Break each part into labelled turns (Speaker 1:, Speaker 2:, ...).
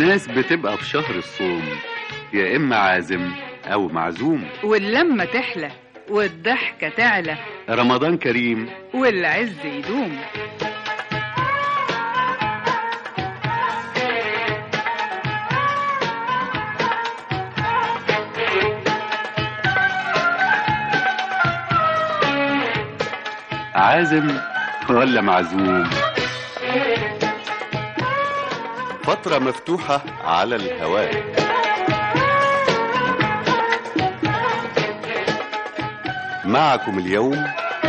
Speaker 1: ناس بتبقى في شهر الصوم يا إما عازم أو معزوم
Speaker 2: واللمة تحلى والضحكة تعلى
Speaker 1: رمضان كريم
Speaker 2: والعز يدوم
Speaker 1: عازم ولا معزوم فترة مفتوحة على الهواء معكم اليوم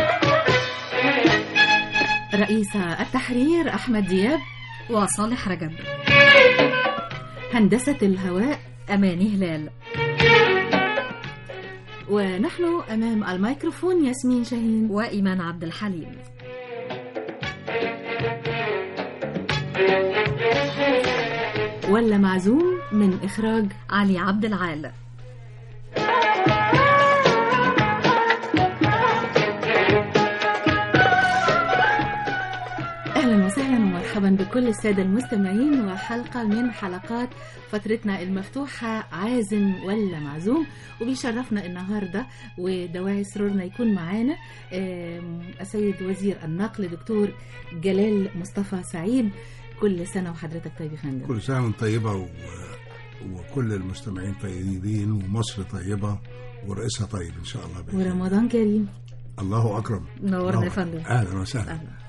Speaker 3: رئيس التحرير أحمد دياب
Speaker 4: وصالح رجب
Speaker 3: هندسة الهواء أماني هلال ونحن أمام الميكروفون ياسمين شاهين
Speaker 4: وإيمان عبد الحليم
Speaker 3: ولا معزوم من إخراج
Speaker 4: علي عبد العال
Speaker 3: أهلا وسهلا ومرحبا بكل السادة المستمعين وحلقة من حلقات فترتنا المفتوحة عازم ولا معزوم وبيشرفنا النهاردة ودواعي سرورنا يكون معانا آم، السيد وزير النقل دكتور جلال مصطفى سعيد كل سنة وحضرتك طيب يا فندم
Speaker 5: كل سنة وانت طيبة و... وكل المستمعين طيبين ومصر طيبة ورئيسها طيب إن شاء الله بإذن الله.
Speaker 3: ورمضان كريم
Speaker 5: الله أكرم
Speaker 4: نورنا
Speaker 5: الله
Speaker 4: يا فندم.
Speaker 5: أهلا وسهلا
Speaker 3: أهلا.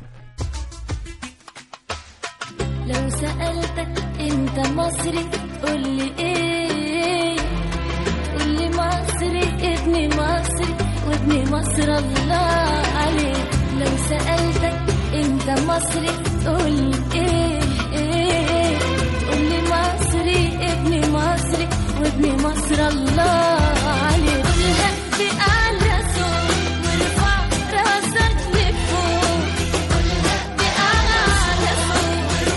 Speaker 6: لو سألتك انت مصري قولي ايه قولي مصري ابني مصري وابني مصر الله عليك لو سألتك انت مصري قولي ايه ايه قولي مصري ابني مصري وابني مصر الله عليك قولها بأعلى صوت وارفع راسك لفوق قولها بأعلى صوت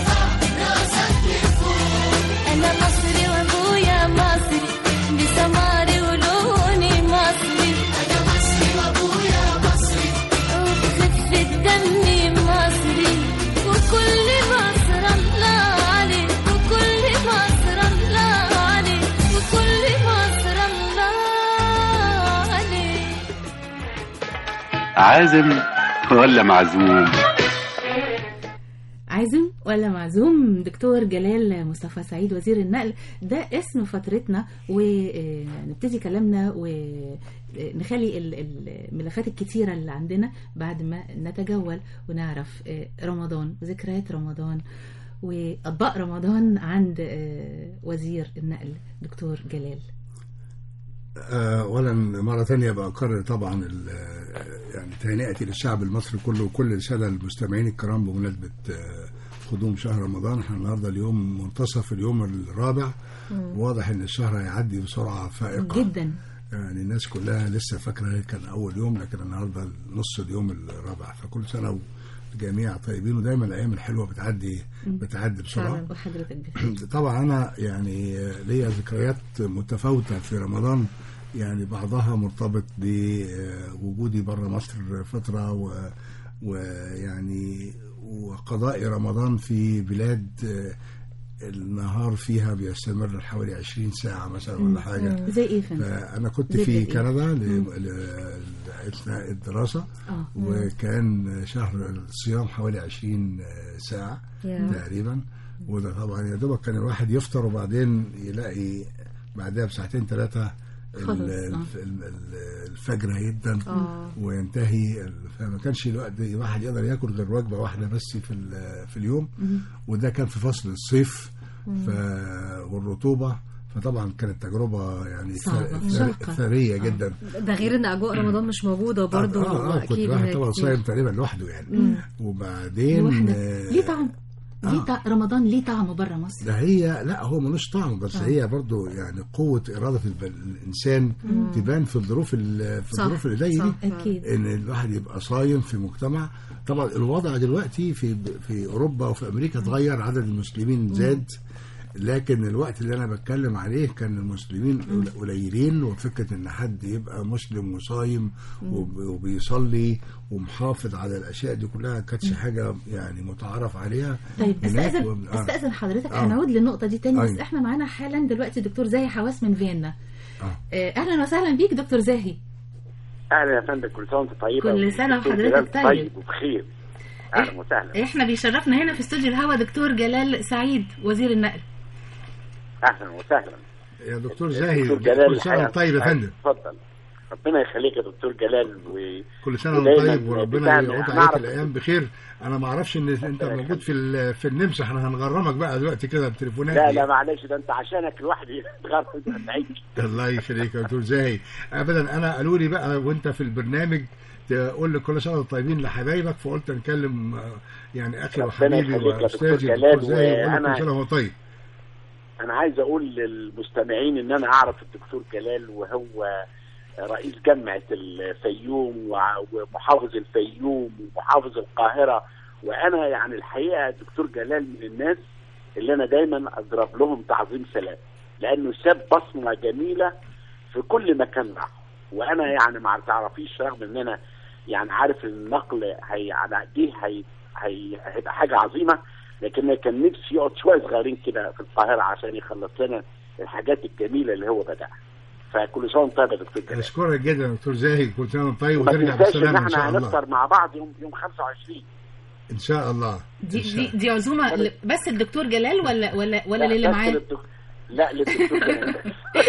Speaker 6: أنا مصري وأبويا مصري بسماري ولوني مصري أنا مصري وأبويا مصري وبخفة دمي مصري وكل مصر الله عليك وكل مصر الله عليك وكل مصر الله عليك
Speaker 1: عازم ولا معزوم
Speaker 3: عازم ولا معزوم دكتور جلال مصطفى سعيد وزير النقل ده اسم فترتنا ونبتدي كلامنا ونخلي ال- الملفات الكتيرة اللي عندنا بعد ما نتجول ونعرف آه، رمضان وذكريات رمضان وأطباق رمضان عند آه، وزير النقل دكتور جلال
Speaker 5: آه، أولا مرة ثانية بأكرر طبعا ال- يعني تهنئتي للشعب المصري كله وكل سنة المستمعين الكرام بمناسبة آه، قدوم شهر رمضان احنا النهارده اليوم منتصف اليوم الرابع واضح ان الشهر هيعدي بسرعة فائقة
Speaker 3: جدا
Speaker 5: يعني الناس كلها لسه فاكره كان اول يوم لكن النهارده نص اليوم الرابع فكل سنه والجميع طيبين ودايما الايام الحلوه بتعدي بتعدي بسرعه
Speaker 3: وحضرتك بخير
Speaker 5: طبعا انا يعني ليا ذكريات متفاوته في رمضان يعني بعضها مرتبط بوجودي بره مصر فتره و ويعني وقضاء رمضان في بلاد النهار فيها بيستمر حوالي 20 ساعه مثلا ولا حاجه
Speaker 3: زي ايه يا فندم؟
Speaker 5: فأنا كنت
Speaker 3: زي
Speaker 5: في
Speaker 3: إيه؟
Speaker 5: كندا ل- ل- أثناء الدراسة
Speaker 3: اه
Speaker 5: وكان شهر الصيام حوالي 20 ساعة
Speaker 4: يا.
Speaker 5: تقريبا وده طبعا يا دوبك كان الواحد يفطر وبعدين يلاقي بعدها بساعتين ثلاثة
Speaker 3: خلاص، آه.
Speaker 5: الفجر هيدا
Speaker 4: اه
Speaker 5: وينتهي ال- فما كانش الوقت الواحد يقدر ياكل غير وجبه واحده بس في ال- في اليوم وده كان في فصل الصيف ف والرطوبه فطبعا كانت تجربه يعني
Speaker 3: صعبة،
Speaker 5: ثر- ثر-
Speaker 3: شاقة.
Speaker 5: ثريه جدا
Speaker 4: ده غير ان اجواء رمضان مش موجوده برضه
Speaker 5: اه, آه كنت
Speaker 4: واكيد
Speaker 5: الواحد
Speaker 4: هي
Speaker 5: طبعا
Speaker 4: كتير.
Speaker 5: صايم تقريبا لوحده يعني وبعدين
Speaker 3: لوحدك
Speaker 5: آه،
Speaker 3: ليه طعم ليه
Speaker 5: آه.
Speaker 3: طعم رمضان ليه طعم بره مصر
Speaker 5: ده هي لا هو ملوش طعم بس هي برضو يعني قوة إرادة الب- الإنسان تبان في الظروف ال- في
Speaker 4: صح،
Speaker 5: الظروف اللي زي دي
Speaker 4: صح.
Speaker 3: اكيد
Speaker 5: ان الواحد يبقى صايم في مجتمع طبعا الوضع دلوقتي في في اوروبا وفي امريكا اتغير عدد المسلمين زاد لكن الوقت اللي انا بتكلم عليه كان المسلمين قل- قليلين وفكره ان حد يبقى مسلم وصايم وب- وبيصلي ومحافظ على الاشياء دي كلها كانتش حاجه يعني متعارف عليها
Speaker 3: طيب
Speaker 5: هناك
Speaker 3: استاذن
Speaker 5: و- آه.
Speaker 3: استاذن حضرتك
Speaker 5: آه.
Speaker 3: هنعود للنقطه دي تاني بس
Speaker 5: أيوة.
Speaker 3: احنا معانا حالا دلوقتي دكتور زاهي حواس من فيينا
Speaker 5: آه.
Speaker 3: آه، اهلا وسهلا بيك دكتور زاهي
Speaker 7: اهلا يا فندم كل سنه وانت طيبه
Speaker 3: كل سنة
Speaker 7: والدكتور
Speaker 3: وحضرتك
Speaker 7: جلال
Speaker 3: طيب.
Speaker 7: طيب وبخير اهلا وسهلا
Speaker 3: احنا بيشرفنا هنا في استوديو الهوا دكتور جلال سعيد وزير النقل
Speaker 7: اهلا وسهلا
Speaker 5: يا دكتور زاهي
Speaker 7: دكتور جلال
Speaker 5: كل سنه وانت طيب يا فندم
Speaker 7: اتفضل ربنا يخليك يا دكتور جلال و...
Speaker 5: كل سنه وانت
Speaker 7: ودايماً
Speaker 5: طيب وربنا
Speaker 7: بتعمل-
Speaker 5: يعود
Speaker 7: أنا
Speaker 5: عليك
Speaker 7: أعرف-
Speaker 5: الايام بخير انا ما اعرفش ان انت موجود في ال- في النمسا احنا هنغرمك بقى دلوقتي كده بتليفونات
Speaker 7: لا
Speaker 5: دي.
Speaker 7: لا معلش ده انت عشانك لوحدي تغرب سعيد
Speaker 5: الله يخليك يا دكتور زاهي ابدا انا قالوا لي بقى وانت في البرنامج تقول لي كل سنه وانتم طيبين لحبايبك فقلت نكلم آه، يعني اخي
Speaker 7: ربنا
Speaker 5: وحبيبي
Speaker 7: يخليك يا دكتور
Speaker 5: واستاذي
Speaker 7: جلال،
Speaker 5: الدكتور زاهي واقول
Speaker 7: وأنا-
Speaker 5: لك كل سنه وهو طيب
Speaker 7: انا عايز اقول للمستمعين ان انا اعرف الدكتور جلال وهو رئيس جامعه الفيوم وع- ومحافظ الفيوم ومحافظ القاهره وانا يعني الحقيقه الدكتور جلال من الناس اللي انا دايما اضرب لهم تعظيم سلام لانه ساب بصمه جميله في كل مكان راح وانا يعني ما تعرفيش رغم ان انا يعني عارف النقل هي على دي هي هي هيبقى حاجه عظيمه لكن أنا كان نفسي يقعد شويه صغيرين كده في القاهره عشان يخلص لنا الحاجات الجميله اللي هو بدأها فكل سنه وانت طيب يا دكتور جلال
Speaker 5: اشكرك جدا يا دكتور زاهي كل سنه وانت طيب
Speaker 7: وما
Speaker 5: وترجع
Speaker 7: تنساش ان
Speaker 5: بالسلامه ان
Speaker 7: احنا
Speaker 5: شاء الله
Speaker 7: هنفطر مع بعض يوم يوم 25
Speaker 5: ان شاء الله
Speaker 3: دي
Speaker 5: إن شاء
Speaker 3: دي, دي عزومه ل- بس الدكتور جلال ولا ولا ولا
Speaker 7: لا،
Speaker 3: للي
Speaker 7: بس
Speaker 3: معاه
Speaker 7: للدك- لا للدكتور جلال بس.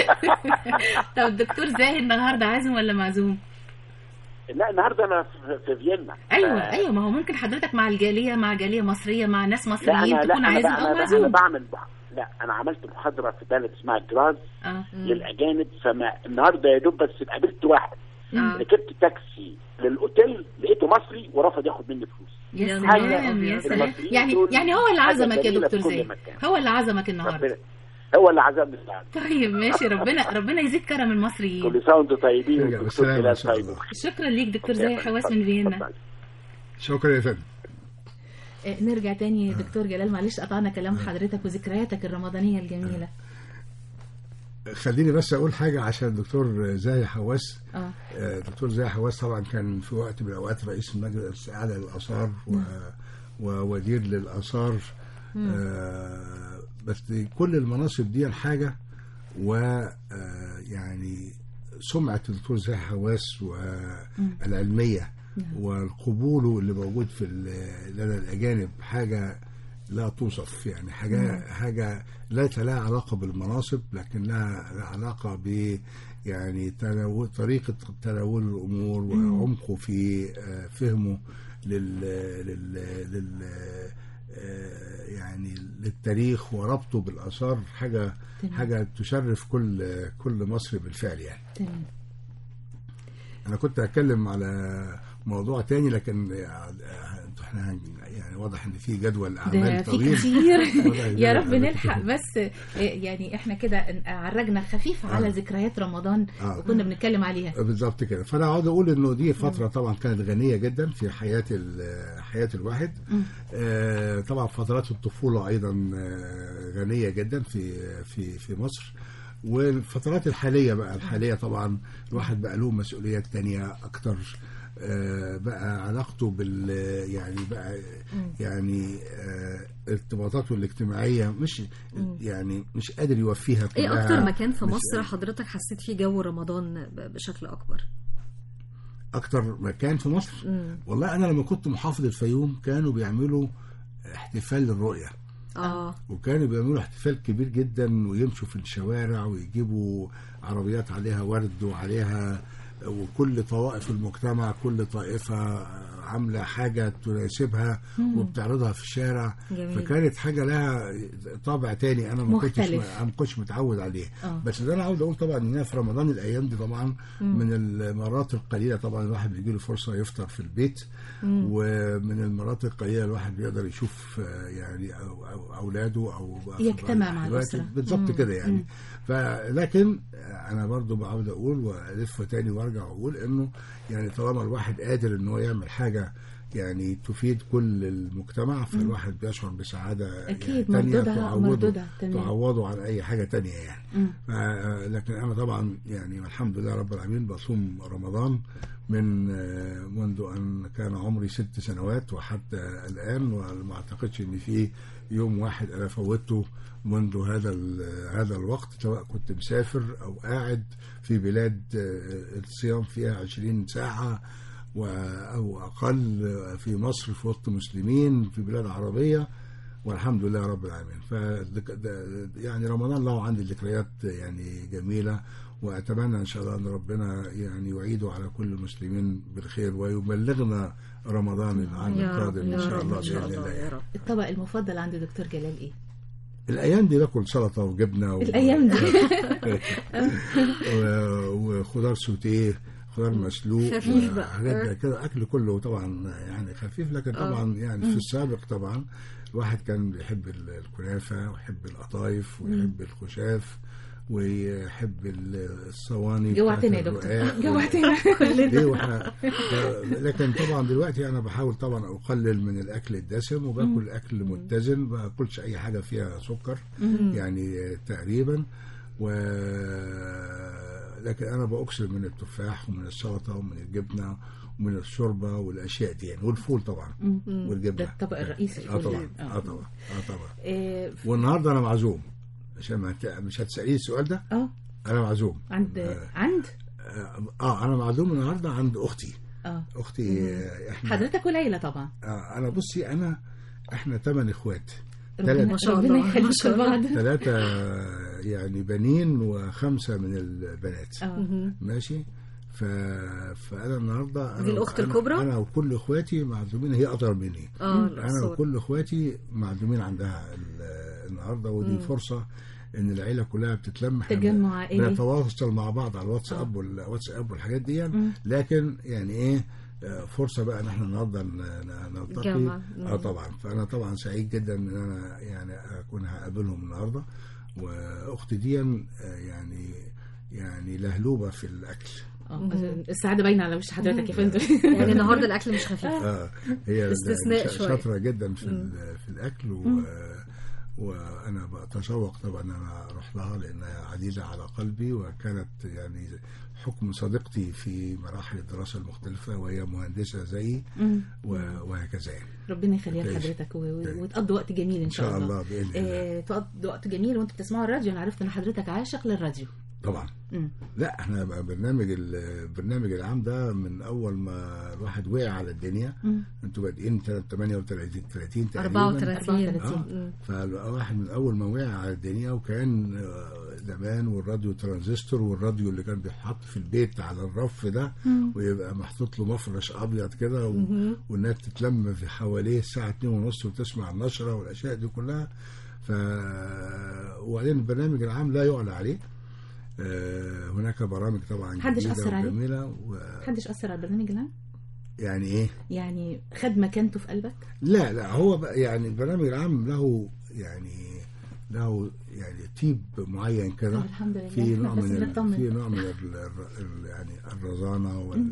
Speaker 3: طب الدكتور زاهي النهارده عازم ولا معزوم
Speaker 7: لا النهارده انا في- في فيينا
Speaker 3: ايوه
Speaker 7: ف-
Speaker 3: ايوه ما هو ممكن حضرتك مع الجاليه مع جاليه مصريه مع ناس
Speaker 7: لا
Speaker 3: مصريين
Speaker 7: انا لا
Speaker 3: تكون
Speaker 7: انا,
Speaker 3: عازم
Speaker 7: بقى
Speaker 3: او
Speaker 7: أنا, انا
Speaker 3: معزوم
Speaker 7: بعمل بح- لا انا عملت محاضره في بلد اسمها جراز
Speaker 3: اه
Speaker 7: للاجانب فما النهارده يا دوب بس قابلت واحد
Speaker 3: آه.
Speaker 7: ركبت تاكسي للاوتيل لقيته مصري ورفض ياخد مني فلوس
Speaker 3: يا
Speaker 4: يا
Speaker 3: سلام
Speaker 7: نهار
Speaker 3: يا
Speaker 7: أبيض.
Speaker 3: سلام
Speaker 7: المصريين
Speaker 3: يعني
Speaker 7: دول
Speaker 3: يعني هو اللي
Speaker 7: حاجة
Speaker 3: عزمك يا
Speaker 7: جميلة
Speaker 3: دكتور
Speaker 7: في كل
Speaker 3: زاهي
Speaker 7: مكان.
Speaker 3: هو اللي عزمك النهارده
Speaker 7: ربنا هو اللي عزمني النهارده
Speaker 3: طيب ماشي ربنا ربنا يزيد كرم المصريين
Speaker 7: كل سنه وانتم طيبين
Speaker 5: ترجع
Speaker 7: والدكتور
Speaker 5: بالسلامة إن
Speaker 7: جلال
Speaker 5: شاء
Speaker 7: طيب
Speaker 5: الله.
Speaker 3: شكرا ليك دكتور زاهي حواس من فيينا
Speaker 7: اتفضل.
Speaker 5: شكرا يا فندم
Speaker 3: آه، نرجع تاني دكتور جلال معلش قطعنا كلام حضرتك وذكرياتك الرمضانيه الجميله
Speaker 5: خليني بس اقول حاجه عشان الدكتور زاهي حواس
Speaker 3: اه
Speaker 5: آه، دكتور زاهي حواس طبعا كان في وقت من الاوقات رئيس المجلس الاعلى للاثار و... ووزير للاثار آه، بس كل المناصب دي حاجه و آه، يعني سمعه الدكتور زاهي حواس والعلميه وقبوله اللي موجود في ال- لدى الاجانب حاجه لا توصف يعني حاجه حاجه ليس لها علاقه بالمناصب لكن لها لها علاقه ب يعني تناول طريقه تناول الامور وعمقه في آه، فهمه لل لل, لل آه، يعني للتاريخ وربطه بالاثار حاجه
Speaker 3: تمام.
Speaker 5: حاجه تشرف كل كل مصري بالفعل يعني
Speaker 3: تمام
Speaker 5: انا كنت هتكلم على موضوع تاني لكن احنا هن- يعني واضح ان في جدول
Speaker 3: ده
Speaker 5: اعمال
Speaker 3: في
Speaker 5: طويل
Speaker 3: كتير
Speaker 5: واضح إن
Speaker 3: يا
Speaker 5: في
Speaker 3: رب
Speaker 5: أعمال
Speaker 3: نلحق
Speaker 5: كتير.
Speaker 3: بس آه، يعني احنا كده عرجنا خفيف على
Speaker 5: آه.
Speaker 3: ذكريات رمضان
Speaker 5: آه.
Speaker 3: وكنا بنتكلم عليها
Speaker 5: بالظبط كده فانا عاوز اقول انه دي فتره طبعا كانت غنيه جدا في حياه ال- حياه الواحد آه، طبعا فترات الطفوله ايضا آه، غنيه جدا في في في مصر والفترات الحاليه بقى الحاليه طبعا الواحد بقى له مسؤوليات تانية اكتر آه، بقى علاقته بال يعني بقى يعني آه، ارتباطاته الاجتماعيه مش يعني مش قادر يوفيها
Speaker 4: ايه
Speaker 5: كلها
Speaker 4: اكتر مكان في
Speaker 5: مش
Speaker 4: مصر حضرتك حسيت فيه جو رمضان ب- بشكل اكبر
Speaker 5: اكتر مكان في مصر
Speaker 4: مم.
Speaker 5: والله انا لما كنت محافظ الفيوم كانوا بيعملوا احتفال للرؤيه
Speaker 4: اه
Speaker 5: وكانوا بيعملوا احتفال كبير جدا ويمشوا في الشوارع ويجيبوا عربيات عليها ورد وعليها وكل طوائف المجتمع كل طائفة عاملة حاجة تناسبها وبتعرضها في الشارع
Speaker 4: جميل.
Speaker 5: فكانت حاجة لها طابع تاني أنا ما كنتش
Speaker 3: مختلف.
Speaker 5: ما كنتش متعود عليه
Speaker 3: آه.
Speaker 5: بس اللي أنا عاوز أقول طبعا إن في رمضان الأيام دي طبعا من المرات القليلة طبعا الواحد بيجي له فرصة يفطر في البيت ومن المرات القليلة الواحد بيقدر يشوف آه، يعني أو أو أولاده أو
Speaker 3: يجتمع مع
Speaker 5: أحواته.
Speaker 3: الأسرة.
Speaker 5: بالظبط كده يعني فلكن انا برضو بعود اقول والف تاني وارجع واقول انه يعني طالما الواحد قادر ان هو يعمل حاجه حاجه يعني تفيد كل المجتمع فالواحد بيشعر بسعاده
Speaker 3: أكيد،
Speaker 5: يعني تانية
Speaker 3: مردودها-
Speaker 5: تعوضه
Speaker 3: مردودها، تمام.
Speaker 5: تعوضه عن اي حاجه تانية يعني
Speaker 3: مم.
Speaker 5: ف- لكن انا طبعا يعني الحمد لله رب العالمين بصوم رمضان من آه، منذ ان كان عمري ست سنوات وحتى الان وما اعتقدش ان في يوم واحد انا فوتته منذ هذا ال- هذا الوقت سواء كنت مسافر او قاعد في بلاد آه، الصيام فيها 20 ساعه و- او اقل في مصر في وسط مسلمين في بلاد عربيه والحمد لله رب العالمين ف يعني رمضان له عندي ذكريات يعني جميله واتمنى ان شاء الله ان ربنا يعني يعيده على كل المسلمين بالخير ويبلغنا رمضان العام
Speaker 4: يا رب
Speaker 5: القادم
Speaker 4: يا
Speaker 5: ان شاء
Speaker 4: رب
Speaker 5: الله
Speaker 4: ان شاء
Speaker 5: باذن
Speaker 4: الله
Speaker 5: الله
Speaker 4: يا
Speaker 5: يعني.
Speaker 4: رب
Speaker 3: الطبق المفضل عند دكتور جلال ايه؟
Speaker 5: الايام دي باكل سلطه وجبنه و...
Speaker 3: الايام دي
Speaker 5: و- وخضار سوتيه خضار مسلوق
Speaker 4: خفيف بقى.
Speaker 5: حاجات زي كده اكل كله طبعا يعني خفيف لكن طبعا يعني في السابق طبعا الواحد كان بيحب ال- الكنافه ويحب القطايف ويحب الخشاف ويحب ال- الصواني
Speaker 3: جوعتنا يا
Speaker 5: بتاعت
Speaker 3: دكتور
Speaker 5: الرقاق
Speaker 3: جوعتنا
Speaker 5: ليه واحنا لكن طبعا دلوقتي انا بحاول طبعا اقلل من الاكل الدسم وباكل اكل متزن ما باكلش اي حاجه فيها سكر يعني تقريبا و لكن انا باكثر من التفاح ومن السلطه ومن الجبنه ومن الشوربه والاشياء دي يعني والفول طبعا والجبنه
Speaker 3: ده الطبق الرئيسي
Speaker 5: اه
Speaker 3: الفول
Speaker 5: طبعا
Speaker 3: يعني.
Speaker 5: اه طبعا اه طبعا
Speaker 3: آه،
Speaker 5: والنهارده انا معزوم عشان ما هت- مش هتساليني السؤال ده
Speaker 3: اه
Speaker 5: انا معزوم
Speaker 3: عند
Speaker 5: آه.
Speaker 3: عند
Speaker 5: اه انا معزوم النهارده عند اختي
Speaker 3: اه
Speaker 5: اختي آه، احنا
Speaker 3: حضرتك وليلى طبعا
Speaker 5: آه انا بصي انا احنا ثمان اخوات
Speaker 3: ربنا
Speaker 5: ثلاث
Speaker 4: ما شاء
Speaker 3: ربنا
Speaker 4: الله، ما
Speaker 3: يخليكم
Speaker 4: شاء الله.
Speaker 3: لبعض
Speaker 5: ثلاثة يعني بنين وخمسة من البنات
Speaker 3: اه
Speaker 5: ماشي ف... فأنا النهاردة أنا
Speaker 4: دي الأخت
Speaker 5: أنا-
Speaker 4: الكبرى؟
Speaker 5: أنا وكل إخواتي معزومين هي أصغر مني
Speaker 4: اه
Speaker 5: أنا
Speaker 4: الصور.
Speaker 5: وكل إخواتي معزومين عندها ال- النهاردة ودي فرصة إن العيلة كلها بتتلم إحنا
Speaker 3: تجمع عائلي.
Speaker 5: بنتواصل مع بعض على الواتساب والواتساب والحاجات دي لكن يعني إيه آه، فرصة بقى ان احنا النهارده ن- ن- نلتقي
Speaker 4: جمع.
Speaker 5: اه طبعا فانا طبعا سعيد جدا ان انا يعني اكون هقابلهم النهارده واختي دي آه، يعني يعني لهلوبه في الاكل
Speaker 3: اه السعاده باينه على وش حضرتك يا فندم
Speaker 4: يعني النهارده الاكل مش خفيف
Speaker 5: اه هي
Speaker 4: استثناء
Speaker 5: شا-
Speaker 4: شوية.
Speaker 5: شاطره جدا في ال- في الاكل و وانا بتشوق طبعا ان انا اروح لها لانها عزيزه على قلبي وكانت يعني حكم صديقتي في مراحل الدراسه المختلفه وهي مهندسه زيي و- وهكذا يعني
Speaker 3: ربنا يخليها
Speaker 5: تعيش.
Speaker 3: لحضرتك و- و-
Speaker 5: تعيش.
Speaker 3: وتقضوا وقت جميل ان
Speaker 5: ان
Speaker 3: شاء
Speaker 5: شاء
Speaker 3: الله
Speaker 5: الله باذن الله
Speaker 3: آه، تقضوا وقت جميل وانتوا بتسمعوا الراديو انا عرفت ان حضرتك عاشق للراديو
Speaker 5: طبعا
Speaker 3: مم.
Speaker 5: لا احنا بقى برنامج البرنامج العام ده من اول ما الواحد وقع على الدنيا
Speaker 3: مم.
Speaker 5: انتوا بادئين 38 30 تقريبا
Speaker 4: 34
Speaker 3: 34.
Speaker 5: فالواحد من اول ما وقع على الدنيا وكان آه، زمان والراديو ترانزستور والراديو اللي كان بيتحط في البيت على الرف ده ويبقى محطوط له مفرش ابيض كده و- والناس تتلم في حواليه الساعه 2 ونص وتسمع النشره والاشياء دي كلها ف وبعدين البرنامج العام لا يعلى عليه آه، هناك برامج طبعا
Speaker 3: محدش
Speaker 5: جديدة
Speaker 3: أثر عليه؟
Speaker 5: وجميله
Speaker 3: محدش اثر على البرنامج العام
Speaker 5: ويعني ايه
Speaker 3: يعني خد مكانته في قلبك
Speaker 5: لا لا هو بقى يعني البرنامج العام له يعني له يعني تيب معين كده
Speaker 3: طب الحمد لله
Speaker 5: في نوع
Speaker 3: بس
Speaker 5: من ال-
Speaker 3: بنطمن.
Speaker 5: في نوع من ال ال يعني الرزانه وال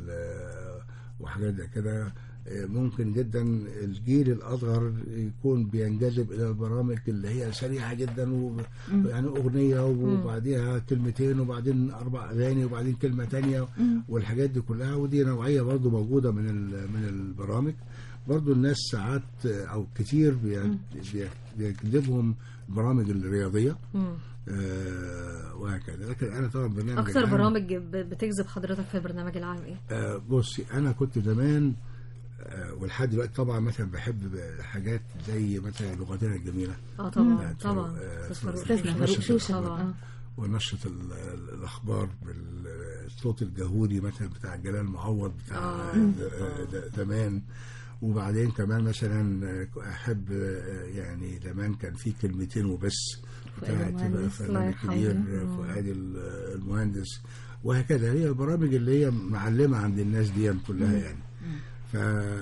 Speaker 5: وحاجات زي كده ممكن جدا الجيل الاصغر يكون بينجذب الى البرامج اللي هي سريعه جدا و- يعني اغنيه وبعديها كلمتين وبعدين اربع اغاني وبعدين كلمه تانية والحاجات دي كلها ودي نوعيه برضو موجوده من ال- من البرامج برضو الناس ساعات او كتير بي- بي- بيجذبهم البرامج الرياضيه
Speaker 4: مم.
Speaker 5: آه وهكذا لكن انا طبعا برنامج
Speaker 4: اكتر
Speaker 5: العام-
Speaker 4: برامج ب- بتجذب حضرتك في البرنامج العام ايه؟
Speaker 5: آه بصي انا كنت زمان آه ولحد دلوقتي طبعا مثلا بحب حاجات زي مثلا لغتنا الجميله
Speaker 4: اه طبعا
Speaker 5: مم.
Speaker 4: طبعا
Speaker 5: آه،
Speaker 4: أستاذ فاروق.
Speaker 3: استاذنا فاروق
Speaker 5: نشرة
Speaker 3: شوشه
Speaker 5: الأخبار.
Speaker 3: آه.
Speaker 5: ونشرة ال- ال- الاخبار بالصوت الجهوري مثلا بتاع جلال معوض بتاع
Speaker 4: آه.
Speaker 5: آه، د- زمان وبعدين كمان مثلا آه، احب آه، يعني زمان كان في كلمتين وبس
Speaker 3: فؤاد
Speaker 5: بتاعت
Speaker 3: المهندس،
Speaker 4: الله
Speaker 5: فنان
Speaker 4: يرحمه.
Speaker 5: كبير
Speaker 4: مم.
Speaker 5: فؤاد ال- المهندس وهكذا هي البرامج اللي هي معلمه عند الناس دي كلها يعني ف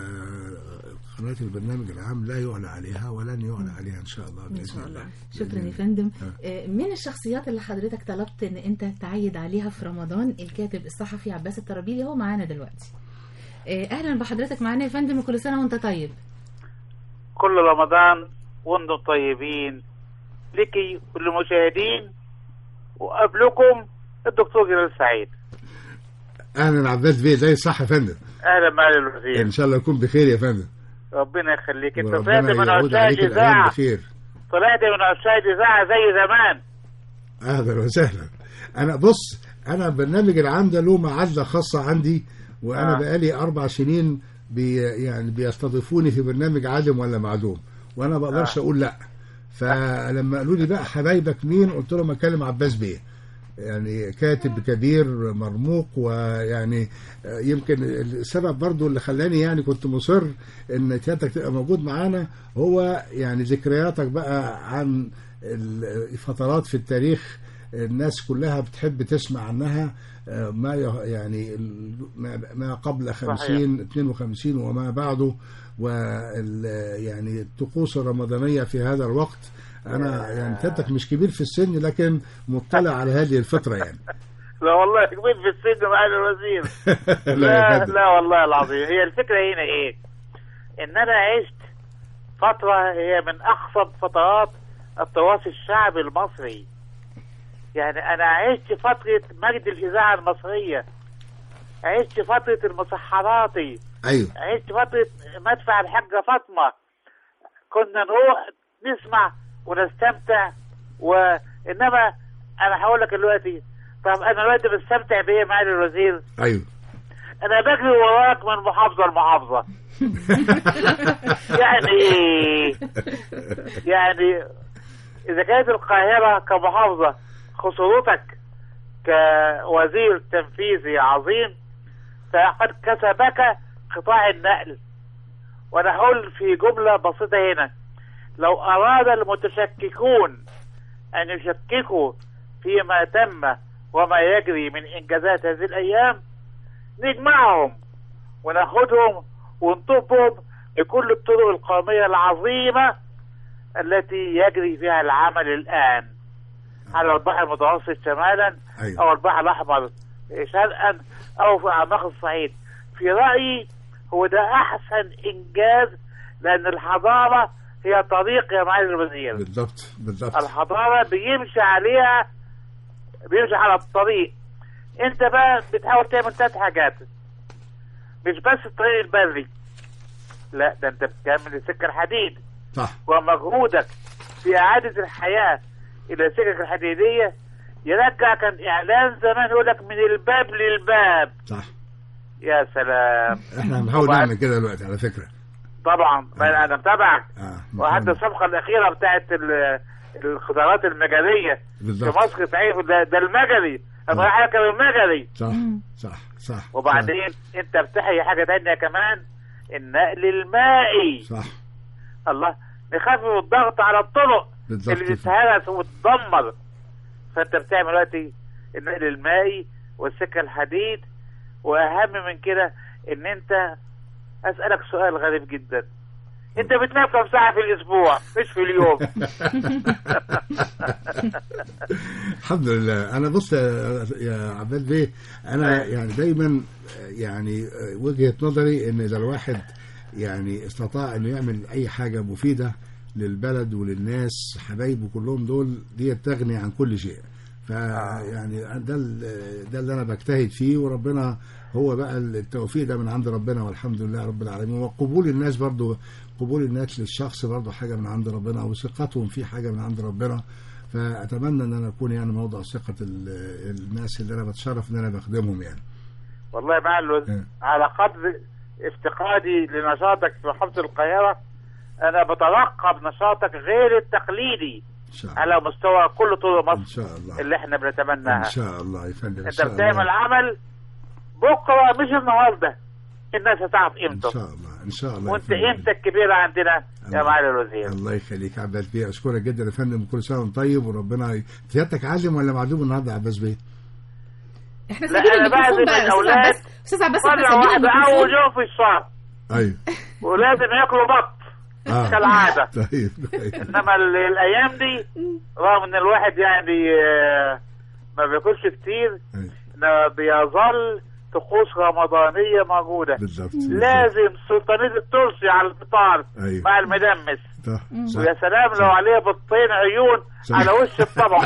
Speaker 5: قناة البرنامج العام لا يعلى عليها ولن يعلى عليها ان شاء الله باذن
Speaker 4: شاء
Speaker 5: الله
Speaker 4: الله.
Speaker 3: شكرا
Speaker 5: بإذن
Speaker 3: يا
Speaker 5: الله.
Speaker 3: فندم
Speaker 5: آه.
Speaker 3: آه، من الشخصيات اللي حضرتك طلبت ان انت تعيد عليها في رمضان الكاتب الصحفي عباس الترابيلي هو معانا دلوقتي آه، اهلا بحضرتك معانا يا فندم وكل سنه وانت طيب
Speaker 8: كل رمضان وانتم طيبين لكي وللمشاهدين وقبلكم الدكتور جلال سعيد
Speaker 5: اهلا عباس بيه زي صح يا فندم
Speaker 8: اهلا معالي الوزير
Speaker 5: ان شاء الله يكون بخير يا فندم
Speaker 8: ربنا يخليك انت
Speaker 5: وربنا
Speaker 8: طلعت من
Speaker 5: يعود
Speaker 8: عشاق
Speaker 5: عليك الايام
Speaker 8: اذاعه
Speaker 5: بخير
Speaker 8: طلعت من عشاق اذاعه زي زمان
Speaker 5: اهلا وسهلا انا بص انا البرنامج العام ده له معزه خاصه عندي وانا
Speaker 8: آه.
Speaker 5: بقالي اربع سنين بي يعني بيستضيفوني في برنامج عادم ولا معدوم وانا ما بقدرش اقول لا فلما قالوا لي بقى حبايبك مين قلت لهم اكلم عباس بيه يعني كاتب كبير مرموق ويعني آه، يمكن السبب برضو اللي خلاني يعني كنت مصر ان سيادتك تبقى موجود معانا هو يعني ذكرياتك بقى عن الفترات في التاريخ الناس كلها بتحب تسمع عنها آه، ما يه- يعني ال- ما- ما قبل 50 52 وما بعده وال يعني الطقوس الرمضانيه في هذا الوقت انا يعني سيادتك مش كبير في السن لكن مطلع على هذه الفتره يعني
Speaker 8: لا والله كبير في السن معالي الوزير
Speaker 5: لا
Speaker 8: لا
Speaker 5: يا فندم
Speaker 8: لا والله العظيم هي الفكره هنا ايه ان انا عشت فتره هي من اخصب فترات التراث الشعبي المصري يعني انا عشت فتره مجد الاذاعه المصريه عشت فتره المسحراتي
Speaker 5: ايوه
Speaker 8: عشت فتره مدفع الحاجه فاطمه كنا نروح نسمع ونستمتع وانما انا هقول لك دلوقتي طب انا دلوقتي بستمتع بايه معالي الوزير
Speaker 5: ايوه
Speaker 8: انا بجري وراك من محافظه لمحافظه يعني ايه يعني اذا كانت القاهره كمحافظه خسرتك كوزير تنفيذي عظيم فقد كسبك قطاع النقل وانا هقول في جمله بسيطه هنا لو اراد المتشككون ان يشككوا فيما تم وما يجري من انجازات هذه الايام نجمعهم وناخدهم ونطبهم بكل الطرق القومية العظيمة التي يجري فيها العمل الآن على البحر المتوسط شمالا
Speaker 5: أيوة.
Speaker 8: أو البحر الأحمر شرقا أو في أعماق الصعيد في رأيي هو ده أحسن إنجاز لأن الحضارة هي طريق يا معالي الوزير
Speaker 5: بالضبط بالضبط
Speaker 8: الحضارة بيمشي عليها بيمشي على الطريق انت بقى بتحاول تعمل ثلاث حاجات مش بس الطريق البري لا ده انت بتعمل السكة الحديد
Speaker 5: صح
Speaker 8: ومجهودك في إعادة الحياة إلى السكك الحديدية يرجع كان إعلان زمان يقول لك من الباب للباب
Speaker 5: صح
Speaker 8: يا سلام
Speaker 5: احنا هنحاول
Speaker 8: وبعد-
Speaker 5: نعمل كده دلوقتي على فكره
Speaker 8: طبعا ما انا متابعك
Speaker 5: اه
Speaker 8: وحتى الصفقة الأخيرة بتاعت ال- الخضروات المجالية في
Speaker 5: بالضبط
Speaker 8: مصر صحيح ده, ده المجلي انا رايح كان المجلي
Speaker 5: صح صح صح
Speaker 8: وبعدين انت بتحيي حاجه تانية كمان النقل المائي
Speaker 5: صح
Speaker 8: الله نخفف الضغط على الطرق
Speaker 5: بالضبط
Speaker 8: اللي بتتهرس وتدمر فانت بتعمل دلوقتي النقل المائي والسكه الحديد واهم من كده ان انت اسالك سؤال غريب جدا انت بتنام كم ساعه في الاسبوع مش في اليوم
Speaker 5: الحمد لله انا بص يا يا عباد بيه انا يعني دايما يعني وجهه نظري ان اذا الواحد يعني استطاع انه يعمل اي حاجه مفيده للبلد وللناس حبايبه كلهم دول دي تغني عن كل شيء فيعني ده ال- ده اللي انا بجتهد فيه وربنا هو بقى التوفيق ده من عند ربنا والحمد لله رب العالمين وقبول الناس برضو قبول الناس للشخص برضو حاجه من عند ربنا وثقتهم فيه حاجه من عند ربنا فاتمنى ان انا اكون يعني موضع ثقه ال- الناس اللي انا بتشرف ان انا بخدمهم يعني
Speaker 8: والله مع الوز...
Speaker 5: اه.
Speaker 8: على قدر افتقادي لنشاطك في محافظة القاهرة أنا بترقب نشاطك غير التقليدي
Speaker 5: ان شاء الله
Speaker 8: على مستوى كل طرق
Speaker 5: ان
Speaker 8: مصر
Speaker 5: شاء الله
Speaker 8: اللي احنا بنتمناها
Speaker 5: ان شاء الله يا فندم ان
Speaker 8: انت
Speaker 5: شاء
Speaker 8: بتعمل
Speaker 5: الله
Speaker 8: عمل بكرة مش النهاردة الناس هتعرف
Speaker 5: ان
Speaker 8: قيمته
Speaker 5: شاء الله ان شاء الله يا
Speaker 8: وانت
Speaker 5: فندم.
Speaker 8: قيمتك كبيرة عندنا يا
Speaker 5: الله.
Speaker 8: معالي الوزير
Speaker 5: الله يخليك يا عباس بيه اشكرك جدا يا فندم كل سنه وانت طيب وربنا ي- سيادتك عازم ولا معزوم النهارده يا عباس بيه؟
Speaker 3: احنا
Speaker 8: لا،
Speaker 3: سايبين
Speaker 8: أنا
Speaker 3: الميكروفون
Speaker 8: بعزم
Speaker 3: بقى يا استاذ
Speaker 8: الأولاد
Speaker 3: عباس استاذ عباس احنا
Speaker 8: مرة
Speaker 3: سايبين
Speaker 8: واحدة أول
Speaker 3: الميكروفون
Speaker 8: يوم في الشهر
Speaker 5: ايوه
Speaker 8: ولازم ياكلوا بط
Speaker 5: اه
Speaker 8: كالعادة
Speaker 5: طيب طيب.
Speaker 8: انما ال- الايام دي رغم ان الواحد يعني آه، ما بياكلش كتير
Speaker 5: أيوة.
Speaker 8: إنما بيظل طقوس رمضانيه موجوده
Speaker 5: بالظبط
Speaker 8: لازم سلطانيه الترسي على الفطار
Speaker 5: أيوة.
Speaker 8: مع المدمس
Speaker 5: صح صح.
Speaker 8: ويا سلام لو عليه بطين عيون
Speaker 5: صح.
Speaker 8: على وش الطبق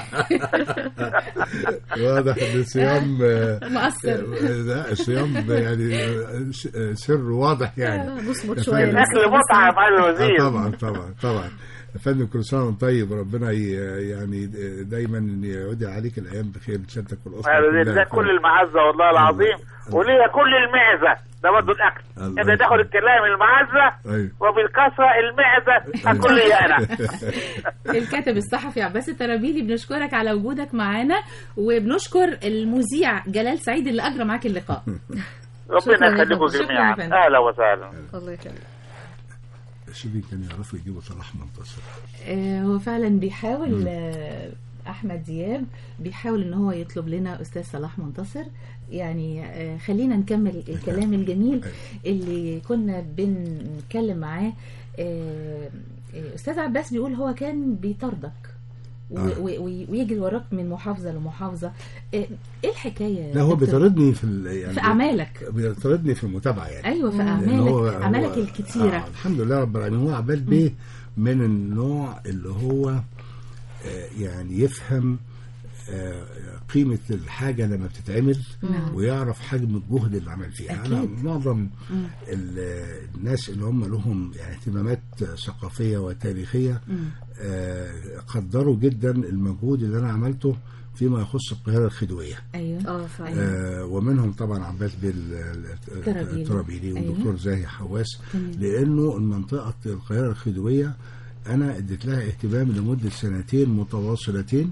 Speaker 5: واضح ان الصيام آه،
Speaker 3: مؤثر
Speaker 5: آه، لا الصيام يعني آه، ش- آه، سر واضح يعني
Speaker 4: نصمت
Speaker 5: يا
Speaker 4: شويه
Speaker 5: فندم.
Speaker 8: الاكل متعه مع
Speaker 5: آه،
Speaker 8: الوزير
Speaker 5: طبعا طبعا طبعا يا فندم كل سنه وانت طيب وربنا ي- يعني دايما يعود عليك الايام بخير لسيادتك والاسره
Speaker 8: مع الوزير
Speaker 5: كلها.
Speaker 8: ده كل المعزه والله العظيم وليا كل المعزه ده برضه الاكل
Speaker 5: الله
Speaker 8: انت تاخد الكلام المعزه
Speaker 5: ايوه
Speaker 8: وبالكسره المعزه هتكون لي انا
Speaker 3: الكاتب الصحفي عباس الترابيلي بنشكرك على وجودك معانا وبنشكر المذيع جلال سعيد اللي اجرى معاك اللقاء
Speaker 4: شكراً
Speaker 8: ربنا
Speaker 4: يا
Speaker 8: يخليكم
Speaker 3: فندم. شكراً
Speaker 8: جميعا
Speaker 3: يا فندم.
Speaker 8: اهلا وسهلا
Speaker 4: الله يخليك
Speaker 5: شوفي كانوا يعرفوا يجيبوا صلاح منتصر
Speaker 3: آه، هو فعلا بيحاول آه، احمد دياب بيحاول ان هو يطلب لنا استاذ صلاح منتصر يعني آه، خلينا نكمل الكلام الجميل اللي كنا بنتكلم معاه آه، آه، استاذ عباس بيقول هو كان بيطاردك و-
Speaker 5: آه.
Speaker 3: و- و- ويجري وراك من محافظه لمحافظه آه، ايه الحكايه
Speaker 5: لا هو
Speaker 3: دكتور؟
Speaker 5: بيطاردني في ال- يعني
Speaker 3: في اعمالك
Speaker 5: بيطاردني في المتابعه يعني
Speaker 3: ايوه في
Speaker 5: لأن
Speaker 3: اعمالك
Speaker 5: هو-
Speaker 3: اعمالك
Speaker 5: هو-
Speaker 3: الكتيره
Speaker 5: آه الحمد لله رب العالمين هو عبال بيه من النوع اللي هو آه يعني يفهم آه قيمة الحاجة لما بتتعمل
Speaker 3: نعم.
Speaker 5: ويعرف حجم الجهد اللي عمل فيها أنا
Speaker 3: أكيد.
Speaker 5: معظم ال- الناس اللي هم لهم يعني اهتمامات ثقافية وتاريخية
Speaker 3: مم.
Speaker 5: آه قدروا جدا المجهود اللي أنا عملته فيما يخص القاهرة الخديوية
Speaker 3: ايوه
Speaker 4: اه فعلا
Speaker 5: آه ومنهم طبعا عباس
Speaker 3: ترابيلي.
Speaker 5: بالترابيلي
Speaker 3: أيوة.
Speaker 5: والدكتور زاهي حواس
Speaker 3: تمام.
Speaker 5: لانه المنطقه القاهره الخديويه انا اديت لها اهتمام لمده سنتين متواصلتين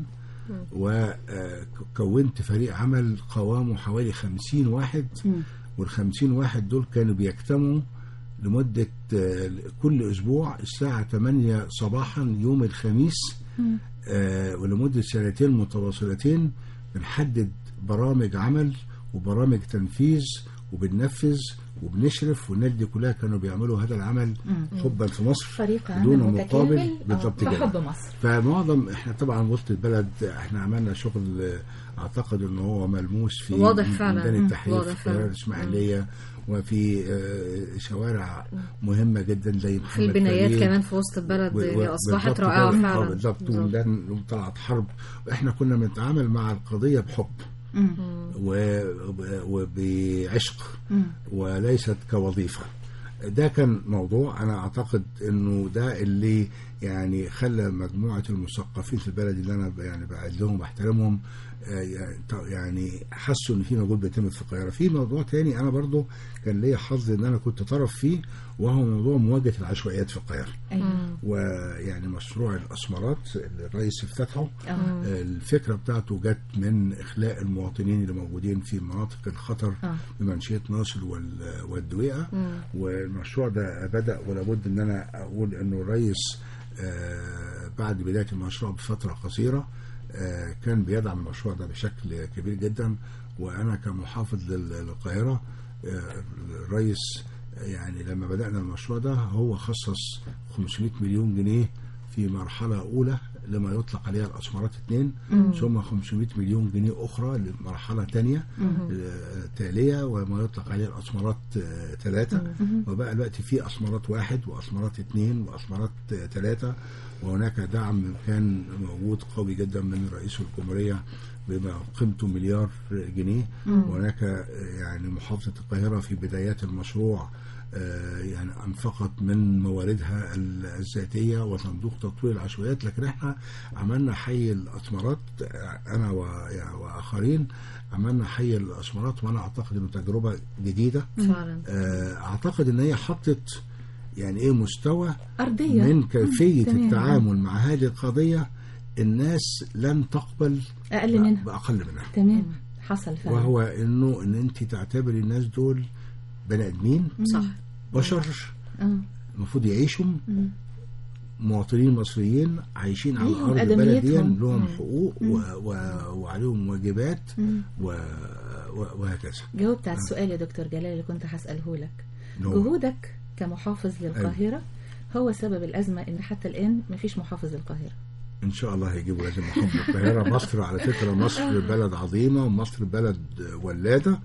Speaker 5: وكونت فريق عمل قوامه حوالي خمسين واحد
Speaker 3: مم.
Speaker 5: والخمسين واحد دول كانوا بيجتمعوا لمدة آه، كل أسبوع الساعة 8 صباحا يوم الخميس آه، ولمدة سنتين متواصلتين بنحدد برامج عمل وبرامج تنفيذ وبننفذ وبنشرف والناس دي كلها كانوا بيعملوا هذا العمل حبا في مصر
Speaker 3: فريق عمل
Speaker 5: بدون
Speaker 3: متكامل
Speaker 5: مقابل
Speaker 3: آه،
Speaker 5: بالضبط كده
Speaker 3: بحب مصر
Speaker 5: فمعظم احنا طبعا وسط البلد احنا عملنا شغل آه، اعتقد ان هو ملموس في
Speaker 4: واضح فعلا.
Speaker 5: ميدان
Speaker 4: مم.
Speaker 5: التحرير
Speaker 4: واضح
Speaker 5: في القاهره
Speaker 4: فعلا.
Speaker 5: الاسماعيليه وفي آه، شوارع مهمه جدا زي محمد
Speaker 4: في البنايات
Speaker 5: فريد.
Speaker 4: كمان في وسط البلد
Speaker 5: و-
Speaker 4: يعني
Speaker 5: و-
Speaker 4: اصبحت
Speaker 5: بالضبط
Speaker 4: رائعه
Speaker 5: كده.
Speaker 4: فعلا
Speaker 5: آه، بالظبط
Speaker 4: بالظبط.
Speaker 5: وميدان وطلعت حرب احنا كنا بنتعامل مع القضيه بحب
Speaker 3: مم.
Speaker 5: و- وب- وبعشق
Speaker 3: مم.
Speaker 5: وليست كوظيفه ده كان موضوع انا اعتقد انه ده اللي يعني خلى مجموعه المثقفين في البلد اللي انا ب- يعني بعزهم واحترمهم آه، يعني ط- يعني حسوا ان في مجهود بيتم في القاهره في موضوع تاني انا برضو كان ليا حظ ان انا كنت طرف فيه وهو موضوع مواجهه العشوائيات في القاهره
Speaker 3: ايوه
Speaker 5: ويعني مشروع الاسمرات اللي الرئيس افتتحه
Speaker 3: آه.
Speaker 5: الفكره بتاعته جت من اخلاء المواطنين اللي موجودين في مناطق الخطر
Speaker 3: آه.
Speaker 5: بمنشيه ناصر وال- والدويقه والمشروع ده بدا ولابد ان انا اقول انه الرئيس آه، بعد بدايه المشروع بفتره قصيره آه، كان بيدعم المشروع ده بشكل كبير جدا وانا كمحافظ لل- للقاهره آه، الرئيس يعني لما بدانا المشروع ده هو خصص 500 مليون جنيه في مرحله اولى لما يطلق عليها الاسمرات اثنين ثم 500 مليون جنيه اخرى لمرحله ثانيه تاليه وما يطلق عليها الاسمرات آه، ثلاثه وبقى دلوقتي في اسمرات واحد واسمرات اثنين واسمرات آه، ثلاثه وهناك دعم كان موجود قوي جدا من رئيس الجمهوريه بما قيمته مليار جنيه وهناك آه، يعني محافظه القاهره في بدايات المشروع آه، يعني انفقت من مواردها ال- الذاتيه وصندوق تطوير العشوائيات لكن احنا عملنا حي الاسمرات آه، انا و- يعني واخرين عملنا حي الاسمرات وانا اعتقد انه تجربه جديده
Speaker 4: فعلا
Speaker 5: آه، اعتقد ان هي حطت يعني ايه مستوى
Speaker 3: ارضيه
Speaker 5: من كيفيه
Speaker 3: تمام.
Speaker 5: التعامل مع هذه القضيه الناس لن تقبل
Speaker 3: اقل منها
Speaker 5: باقل منها
Speaker 3: تمام حصل فعلا
Speaker 5: وهو انه ان انت تعتبري الناس دول بني ادمين
Speaker 4: صح
Speaker 5: بشر
Speaker 3: اه
Speaker 5: المفروض يعيشوا
Speaker 3: مم.
Speaker 5: مواطنين مصريين عايشين على
Speaker 3: ليهم
Speaker 5: ارض البلد دي
Speaker 3: آدميتهم.
Speaker 5: لهم حقوق و... و... وعليهم واجبات
Speaker 3: مم.
Speaker 5: و... و... وهكذا
Speaker 3: جاوبت على السؤال يا دكتور جلال اللي كنت هسأله لك
Speaker 5: إن هو-
Speaker 3: جهودك كمحافظ للقاهرة هو سبب الأزمة إن حتى الآن مفيش محافظ للقاهرة
Speaker 5: ان شاء الله هيجيبوا لازم محافظه القاهره مصر على فكره مصر بلد عظيمه ومصر بلد ولاده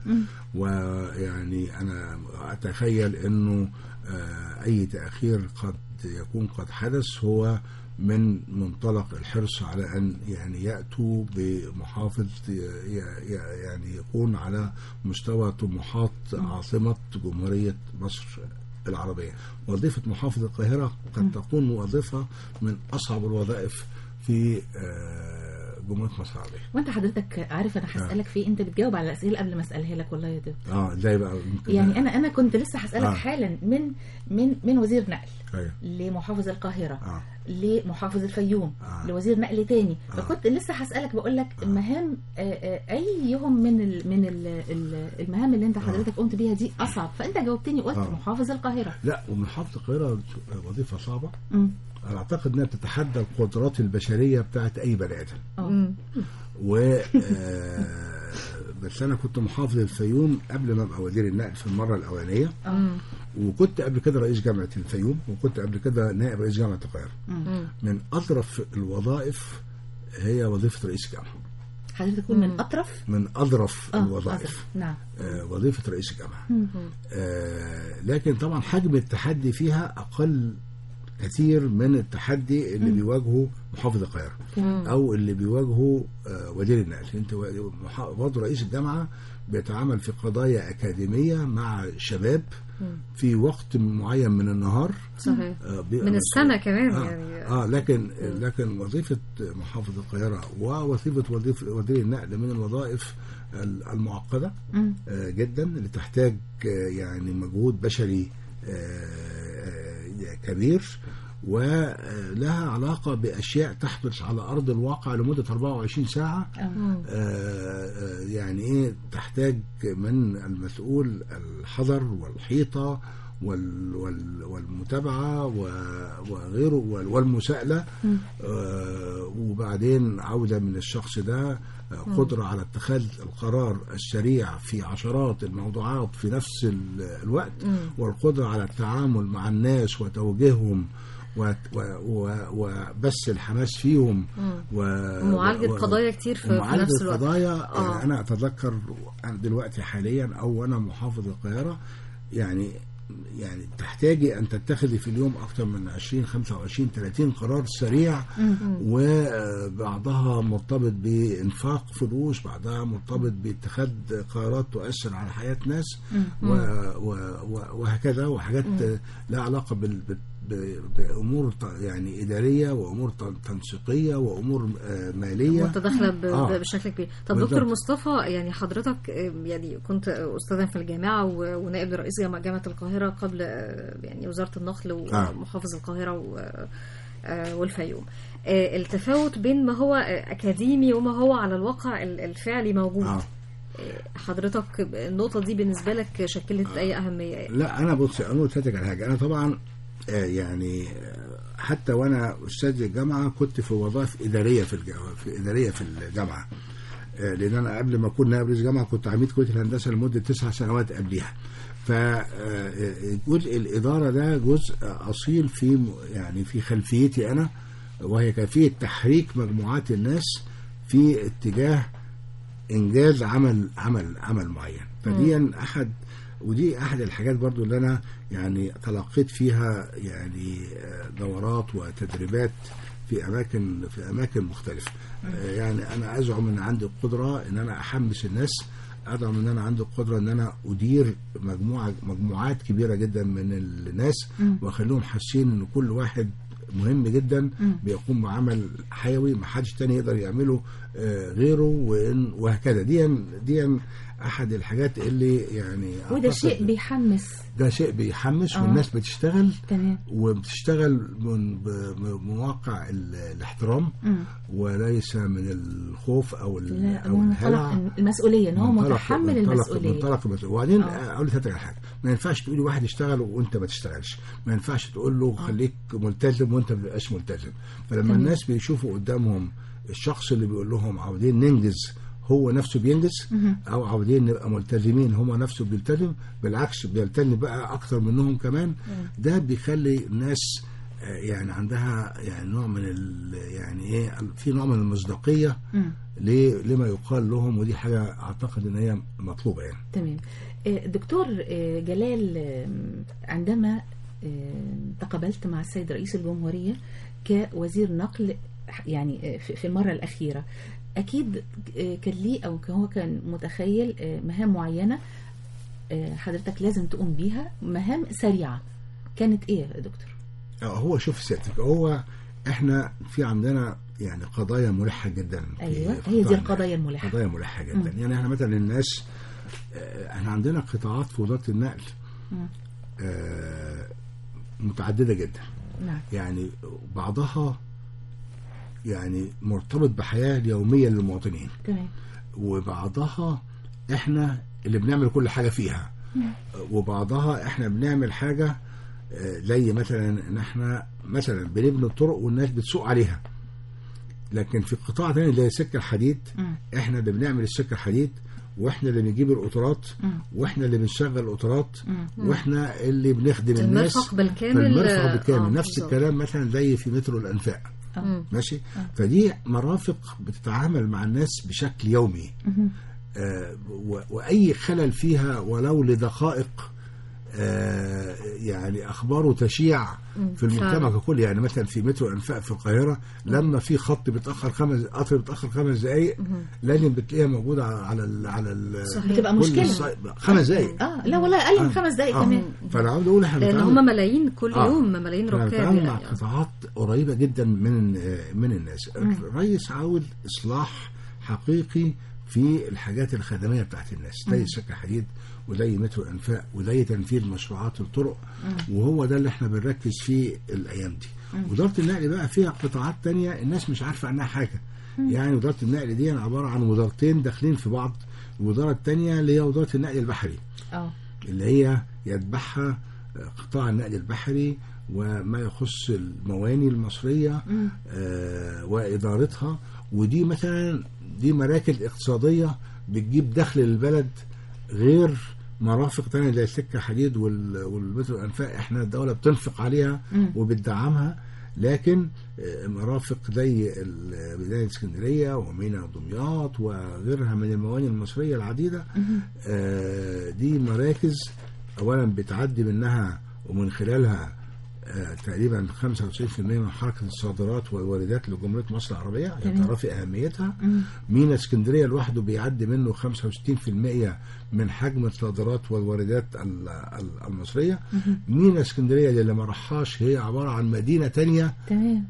Speaker 5: ويعني انا اتخيل انه آه، اي تاخير قد يكون قد حدث هو من منطلق الحرص على ان يعني ياتوا بمحافظ ي- ي- يعني يكون على مستوى طموحات عاصمه جمهوريه مصر العربيه. وظيفه محافظ القاهره قد تكون وظيفه من اصعب الوظائف في آه، جمهوريه مصر العربيه.
Speaker 3: وانت حضرتك عارف انا هسالك في إيه؟ انت بتجاوب على الاسئله قبل ما اسالها لك والله يا دكتور
Speaker 5: اه ازاي بقى يمكن
Speaker 3: يعني انا انا كنت لسه هسالك
Speaker 5: آه.
Speaker 3: حالا من من من وزير نقل
Speaker 5: أيوة.
Speaker 3: لمحافظ القاهره
Speaker 5: اه
Speaker 3: لمحافظ الفيوم
Speaker 5: آه.
Speaker 3: لوزير نقل تاني
Speaker 5: آه.
Speaker 3: فكنت لسه هسالك بقول لك مهام آه، آه، ايهم من ال من ال ال المهام اللي انت حضرتك قمت بيها دي اصعب فانت جاوبتني قلت
Speaker 5: آه.
Speaker 3: محافظ القاهره
Speaker 5: لا ومحافظه القاهره وظيفه صعبه
Speaker 3: مم.
Speaker 5: انا اعتقد انها تتحدى القدرات البشريه بتاعت اي بني ادم
Speaker 3: اه
Speaker 4: مم.
Speaker 5: و آه، بس انا كنت محافظ الفيوم قبل ما ابقى وزير النقل في المره الاولانيه
Speaker 3: اه
Speaker 5: وكنت قبل كده رئيس جامعه الفيوم وكنت قبل كده نائب رئيس جامعه القاهره
Speaker 3: مم.
Speaker 5: من اظرف الوظائف هي وظيفه رئيس الجامعه
Speaker 3: حضرتك تكون من اطرف
Speaker 5: من اظرف
Speaker 3: اه
Speaker 5: الوظائف
Speaker 3: أظرف. نعم
Speaker 5: آه، وظيفه رئيس الجامعه
Speaker 3: مم.
Speaker 5: آه، لكن طبعا حجم التحدي فيها اقل كثير من التحدي اللي بيواجهه محافظ القاهره او اللي بيواجهه آه، وزير النقل انت و- محا- برضه رئيس الجامعه بيتعامل في قضايا اكاديميه مع شباب في وقت معين من النهار
Speaker 4: صحيح
Speaker 5: آه، بيبقى
Speaker 4: من
Speaker 5: مسؤول.
Speaker 4: السنة كمان
Speaker 5: آه
Speaker 4: يعني
Speaker 5: اه لكن لكن وظيفه محافظ القاهره ووظيفه وظيفه وزير النقل من الوظائف ال- المعقده
Speaker 3: مم.
Speaker 5: آه، جدا اللي تحتاج آه، يعني مجهود بشري آه، آه، كبير ولها علاقة بأشياء تحدث على أرض الواقع لمدة 24 ساعة
Speaker 3: آه.
Speaker 5: آه، آه، يعني إيه تحتاج من المسؤول الحذر والحيطة وال وال والمتابعة و- وغيره وال- والمساءلة آه، وبعدين عودة من الشخص ده آه، قدرة على اتخاذ القرار السريع في عشرات الموضوعات في نفس ال- الوقت والقدرة على التعامل مع الناس وتوجيههم و- و- و- وبث الحماس فيهم و-
Speaker 4: ومعالجة
Speaker 5: و-
Speaker 4: قضايا كتير في, في
Speaker 5: ومعالجة
Speaker 4: نفس الوقت
Speaker 5: قضايا
Speaker 4: آه.
Speaker 5: آه. انا اتذكر أنا دلوقتي حاليا او انا محافظ القاهره يعني يعني تحتاجي ان تتخذي في اليوم اكثر من 20 25 30 قرار سريع وبعضها مرتبط بانفاق فلوس بعضها مرتبط باتخاذ قرارات تؤثر على حياه ناس و و و وهكذا وحاجات لها علاقه بال بال- ب- بامور ت- يعني اداريه وامور ت- تنسيقيه وامور آه، ماليه
Speaker 4: متداخله ب-
Speaker 5: آه.
Speaker 4: بشكل كبير طب
Speaker 5: بالضبط.
Speaker 4: دكتور مصطفى يعني حضرتك آه، يعني كنت استاذا في الجامعه و- ونائب رئيس جامعه جامعه القاهره قبل آه، يعني وزاره النقل
Speaker 5: آه.
Speaker 4: ومحافظ القاهره و- آه، والفيوم آه، التفاوت بين ما هو آه، اكاديمي وما هو على الواقع ال- الفعلي موجود
Speaker 5: آه.
Speaker 4: آه، حضرتك النقطه دي بالنسبه لك شكلت اي اهميه
Speaker 5: لا انا بص انا قلت لك على حاجه انا طبعا آه، يعني آه، حتى وانا استاذ الجامعه كنت في وظائف اداريه في الجامعه في اداريه في الجامعه آه، لان انا قبل ما اكون نائب رئيس جامعه كنت عميد كليه الهندسه لمده تسع سنوات قبليها فجزء الاداره ده جزء اصيل في م- يعني في خلفيتي انا وهي كيفيه تحريك مجموعات الناس في اتجاه انجاز عمل عمل عمل معين فدي احد ودي احد الحاجات برضو اللي انا يعني تلقيت فيها يعني آه، دورات وتدريبات في اماكن في اماكن مختلفه آه، يعني انا ازعم ان عندي القدره ان انا احمس الناس ازعم ان انا عندي القدره ان انا ادير مجموعه مجموعات كبيره جدا من الناس واخليهم حاسين ان كل واحد مهم جدا بيقوم بعمل حيوي ما حدش تاني يقدر يعمله آه، غيره وإن- وهكذا دي دي احد الحاجات اللي يعني
Speaker 3: وده
Speaker 5: أعتقد
Speaker 3: شيء بيحمس
Speaker 5: ده شيء بيحمس
Speaker 3: آه.
Speaker 5: والناس بتشتغل
Speaker 3: تمام
Speaker 5: وبتشتغل من بمواقع ال- الاحترام
Speaker 3: مم.
Speaker 5: وليس من الخوف او ال-
Speaker 3: لا
Speaker 5: او
Speaker 3: هو
Speaker 5: الهلع
Speaker 3: منطلق المسؤوليه ان هو
Speaker 5: منطلق-
Speaker 3: متحمل
Speaker 5: منطلق-
Speaker 3: المسؤوليه
Speaker 5: منطلق المسؤوليه وبعدين
Speaker 3: آه.
Speaker 5: اقول لحضرتك على حاجه ما ينفعش تقولي واحد يشتغل وانت ما تشتغلش ما ينفعش تقول له خليك ملتزم وانت ما تبقاش ملتزم فلما
Speaker 3: تمام.
Speaker 5: الناس بيشوفوا قدامهم الشخص اللي بيقول لهم عاوزين ننجز هو نفسه بينجز او عاوزين نبقى ملتزمين هو نفسه بيلتزم بالعكس بيلتزم بقى اكتر منهم كمان ده بيخلي الناس آه، يعني عندها يعني نوع من ال يعني ايه في نوع من المصداقيه
Speaker 3: مم.
Speaker 5: ل- لما يقال لهم ودي حاجه اعتقد ان هي مطلوبه يعني
Speaker 3: تمام آه، دكتور آه، جلال آم، عندما آم، تقابلت مع السيد رئيس الجمهورية كوزير نقل يعني آه، في في المرة الأخيرة أكيد آه، كان ليه أو كان هو كان متخيل آه، مهام معينة آه، حضرتك لازم تقوم بيها مهام سريعة كانت إيه يا دكتور؟
Speaker 5: آه، هو شوف سيادتك هو احنا في عندنا يعني قضايا ملحه جدا في-
Speaker 3: أيوة
Speaker 5: في
Speaker 3: هي دي
Speaker 5: قطاع
Speaker 3: القضايا الملحة
Speaker 5: قضايا ملحه جدا يعني احنا مثلا الناس آه، احنا عندنا قطاعات في وزاره النقل
Speaker 3: مم.
Speaker 5: آه، متعدده جدا
Speaker 3: نعم
Speaker 5: يعني بعضها يعني مرتبط بحياه اليوميه للمواطنين
Speaker 3: تمام
Speaker 5: وبعضها احنا اللي بنعمل كل حاجه فيها وبعضها احنا بنعمل حاجه آه، زي مثلا ان احنا مثلا بنبني الطرق والناس بتسوق عليها لكن في قطاع تاني زي سكه الحديد
Speaker 3: مم.
Speaker 5: احنا اللي بنعمل السكه الحديد واحنا اللي بنجيب القطارات
Speaker 3: مم.
Speaker 5: واحنا اللي بنشغل القطارات
Speaker 3: مم.
Speaker 5: واحنا اللي بنخدم الناس
Speaker 4: المرفق بالكامل
Speaker 5: المرفق
Speaker 4: آه،
Speaker 5: بالكامل
Speaker 4: آه،
Speaker 5: نفس
Speaker 4: بالظبط.
Speaker 5: الكلام مثلا زي في مترو الانفاق
Speaker 4: مم.
Speaker 5: ماشي فدي مرافق بتتعامل مع الناس بشكل يومي
Speaker 3: مهم.
Speaker 5: آه، و- واي خلل فيها ولو لدقائق آه، يعني اخباره تشيع في المجتمع
Speaker 4: فعلا.
Speaker 5: ككل يعني مثلا في مترو انفاق في القاهره لما في خط بيتاخر خمس قطر بيتاخر خمس دقائق لازم بتلاقيها موجوده على ال على ال
Speaker 4: صحيح.
Speaker 3: بتبقى
Speaker 5: كل
Speaker 3: مشكلة
Speaker 5: الصي- خمس دقائق
Speaker 3: اه لا والله أقل من
Speaker 5: آه.
Speaker 3: خمس دقايق
Speaker 5: آه.
Speaker 3: كمان
Speaker 5: فانا عاوز اقول احنا
Speaker 4: لان
Speaker 5: بنتعامل-
Speaker 4: هم ملايين كل
Speaker 5: آه.
Speaker 4: يوم ملايين
Speaker 5: احنا
Speaker 4: ركاب
Speaker 5: بنتعامل مع
Speaker 4: يعني.
Speaker 5: قطاعات قريبه جدا من من الناس الرئيس عاوز اصلاح حقيقي في الحاجات الخدميه بتاعت الناس زي سكه حديد وزي مترو انفاق وزي تنفيذ مشروعات الطرق وهو ده اللي احنا بنركز فيه الايام دي وزاره النقل بقى فيها قطاعات تانية الناس مش عارفه عنها حاجه يعني وزاره النقل دي عباره عن وزارتين داخلين في بعض الوزاره الثانيه اللي هي وزاره النقل البحري
Speaker 3: اه
Speaker 5: اللي هي يتبعها قطاع النقل البحري وما يخص المواني المصرية آه وإدارتها ودي مثلا دي مراكز اقتصادية بتجيب دخل للبلد غير مرافق تانية زي السكة حديد وال- والمترو الأنفاق احنا الدولة بتنفق عليها وبتدعمها لكن آه، مرافق زي ال- ميدان اسكندرية ومينا دمياط وغيرها من المواني المصرية العديدة آه، دي مراكز اولا بتعدي منها ومن خلالها آه، تقريبا 95% من حركه الصادرات والواردات لجمهوريه مصر العربيه عشان
Speaker 3: تمام.
Speaker 5: تعرفي اهميتها مينا اسكندريه لوحده بيعدي منه 65% من حجم الصادرات والواردات ال- ال- المصريه مينا اسكندريه اللي ما راحهاش هي عباره عن مدينه تانية
Speaker 3: تمام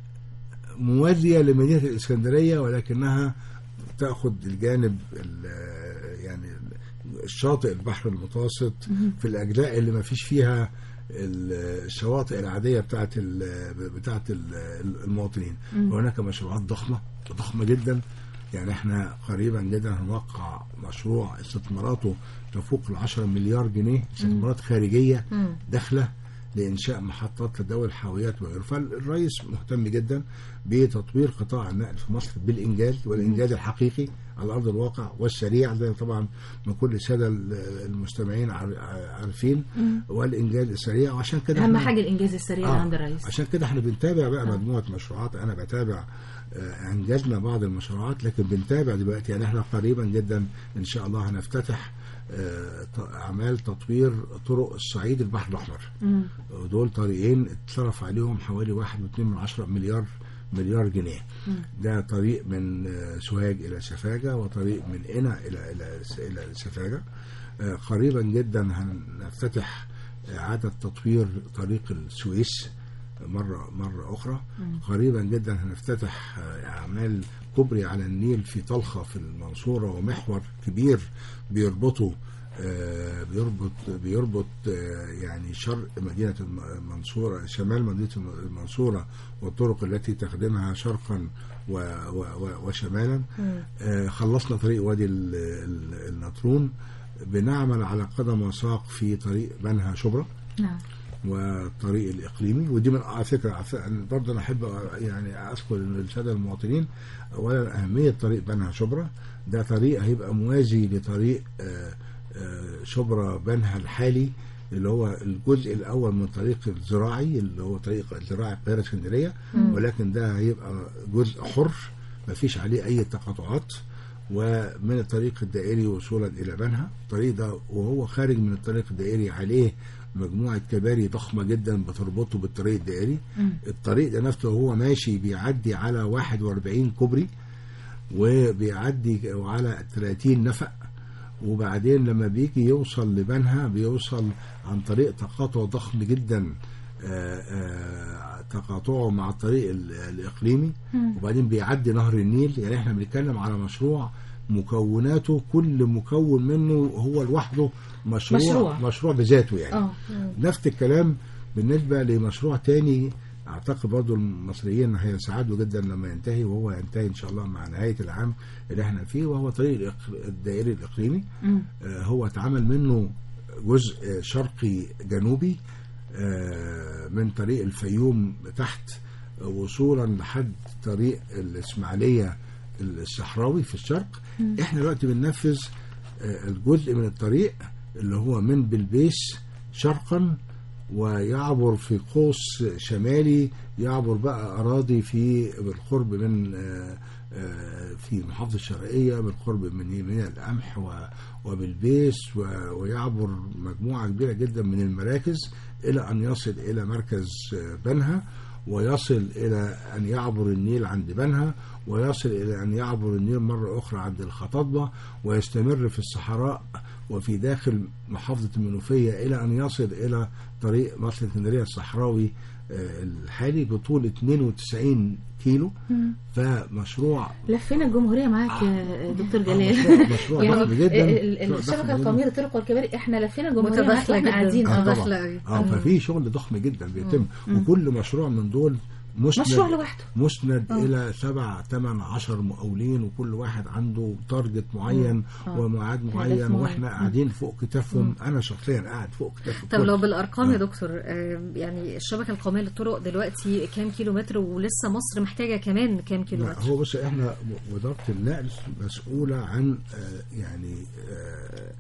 Speaker 5: موازيه لمدينه الاسكندريه ولكنها تاخذ الجانب ال- يعني الشاطئ البحر المتوسط في الاجزاء اللي ما فيش فيها ال- الشواطئ العاديه بتاعت ال- بتاعت ال- المواطنين وهناك مشروعات ضخمه ضخمه جدا يعني احنا قريبا جدا هنوقع مشروع استثماراته تفوق ال 10 مليار جنيه استثمارات خارجيه داخله لانشاء محطات تداول الحاويات وغيره فالرئيس مهتم جدا بتطوير قطاع النقل في مصر بالانجاز والانجاز الحقيقي على ارض الواقع والسريع زي طبعا ما كل الساده المستمعين عار- عارفين والانجاز السريع وعشان كده
Speaker 3: اهم
Speaker 5: احنا-
Speaker 3: حاجه الانجاز السريع
Speaker 5: آه،
Speaker 3: عند الرئيس
Speaker 5: عشان كده احنا بنتابع بقى مجموعه مشروعات انا بتابع آه، انجزنا بعض المشروعات لكن بنتابع دلوقتي يعني احنا قريبا جدا ان شاء الله هنفتتح آه، ط- اعمال تطوير طرق الصعيد البحر الاحمر
Speaker 3: مم.
Speaker 5: ودول طريقين اتصرف عليهم حوالي واحد واتنين من عشرة مليار مليار جنيه ده طريق من آه، سوهاج الى سفاجه وطريق من قنا الى الى الى سفاجه آه، قريبا جدا هنفتتح اعاده تطوير طريق السويس مرة مرة أخرى قريبا جدا هنفتتح آه، أعمال كوبري على النيل في طلخة في المنصورة ومحور كبير بيربطه آه، بيربط بيربط آه، يعني شرق مدينة الم- المنصورة شمال مدينة الم- المنصورة والطرق التي تخدمها شرقا و و و وشمالا آه، خلصنا طريق وادي ال- ال- النطرون بنعمل على قدم وساق في طريق بنها شبرا
Speaker 3: نعم
Speaker 5: والطريق الاقليمي ودي من على فكره على فكرة أنا برضه انا احب يعني اذكر للساده المواطنين اولا اهميه طريق بنها شبرا ده طريق هيبقى موازي لطريق آه، آه، شبرا بنها الحالي اللي هو الجزء الاول من طريق الزراعي اللي هو طريق زراعي القاهره اسكندريه ولكن ده هيبقى جزء حر مفيش عليه اي تقاطعات ومن الطريق الدائري وصولا الى بنها الطريق ده وهو خارج من الطريق الدائري عليه مجموعه كباري ضخمه جدا بتربطه بالطريق الدائري الطريق ده نفسه وهو ماشي بيعدي على 41 كوبري وبيعدي على 30 نفق وبعدين لما بيجي يوصل لبنها بيوصل عن طريق تقاطع ضخم جدا آه، آه، تقاطعه مع الطريق ال- الإقليمي وبعدين بيعدي نهر النيل يعني احنا بنتكلم على مشروع مكوناته كل مكون منه هو لوحده مشروع
Speaker 3: مشروع.
Speaker 5: مشروع بذاته يعني
Speaker 3: اه
Speaker 5: نفس الكلام بالنسبة لمشروع تاني اعتقد برضو المصريين هيسعدوا جدا لما ينتهي وهو ينتهي ان شاء الله مع نهاية العام اللي احنا فيه وهو طريق الإق- الدائري الاقليمي
Speaker 3: مم.
Speaker 5: آه، هو اتعمل منه جزء شرقي جنوبي آه، من طريق الفيوم تحت وصولا لحد طريق الاسماعيليه الصحراوي في الشرق احنا دلوقتي بننفذ آه، الجزء من الطريق اللي هو من بلبيس شرقا ويعبر في قوس شمالي يعبر بقى أراضي في بالقرب من آه، آه، في محافظة الشرقية بالقرب من من القمح و- وبالبيس و- ويعبر مجموعة كبيرة جدا من المراكز إلى أن يصل إلى مركز آه، بنها ويصل إلى أن يعبر النيل عند بنها ويصل إلى أن يعبر النيل مرة أخرى عند الخطاطبة ويستمر في الصحراء وفي داخل محافظة المنوفية إلى أن يصل إلى طريق مصر اسكندرية الصحراوي آه، الحالي بطول 92 كيلو فمشروع
Speaker 3: لفينا الجمهوريه معاك يا دكتور
Speaker 5: آه،
Speaker 3: جلال
Speaker 5: مشروع- مشروع
Speaker 3: يعني
Speaker 5: ضخم جدا
Speaker 3: ال- ال-
Speaker 5: مشروع ضخم
Speaker 3: الشبكه
Speaker 5: جدا.
Speaker 3: القوميه للطرق والكباري احنا لفينا الجمهوريه معاك
Speaker 4: متداخلة
Speaker 3: واحنا
Speaker 4: جدا.
Speaker 3: قاعدين
Speaker 5: اه
Speaker 3: اه
Speaker 4: داخلة
Speaker 5: طبعا
Speaker 4: أوي.
Speaker 5: اه ففي شغل ضخم جدا بيتم وكل مشروع من دول مسند
Speaker 3: مشروع لوحده
Speaker 5: مسند
Speaker 3: آه.
Speaker 5: الى سبع ثمان عشر مقاولين وكل واحد عنده تارجت معين
Speaker 3: آه.
Speaker 5: وميعاد
Speaker 3: هدف
Speaker 5: معين
Speaker 3: معين.
Speaker 5: واحنا قاعدين فوق كتافهم انا شخصيا قاعد فوق كتاف
Speaker 4: طب
Speaker 5: الكل.
Speaker 4: لو بالارقام يا
Speaker 5: آه.
Speaker 4: دكتور آه، يعني الشبكه القوميه للطرق دلوقتي كام كيلو متر ولسه مصر محتاجه كمان كام كيلو
Speaker 5: لا
Speaker 4: متر
Speaker 5: هو بص احنا وزاره النقل مسؤوله عن آه، يعني آه،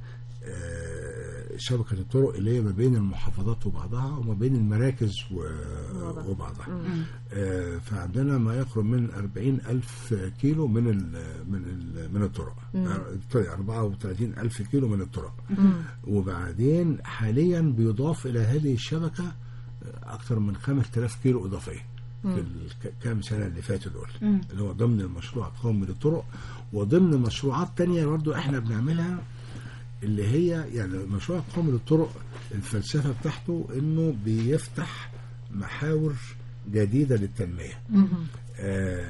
Speaker 5: آه، شبكه الطرق اللي هي ما بين المحافظات وبعضها وما بين المراكز و-
Speaker 4: وبعضها.
Speaker 5: وبعضها آه، فعندنا ما يقرب من 40 ألف كيلو من ال من ال من الطرق آه، سوري 34 ألف كيلو من الطرق وبعدين حاليا بيضاف إلى هذه الشبكة آه، أكثر من 5000 كيلو إضافية في الكام سنة اللي فاتوا دول
Speaker 3: مم.
Speaker 5: اللي هو ضمن المشروع القومي للطرق وضمن مشروعات تانية برضو احنا بنعملها اللي هي يعني المشروع القومي للطرق الفلسفة بتاعته انه بيفتح محاور جديدة للتنمية آه،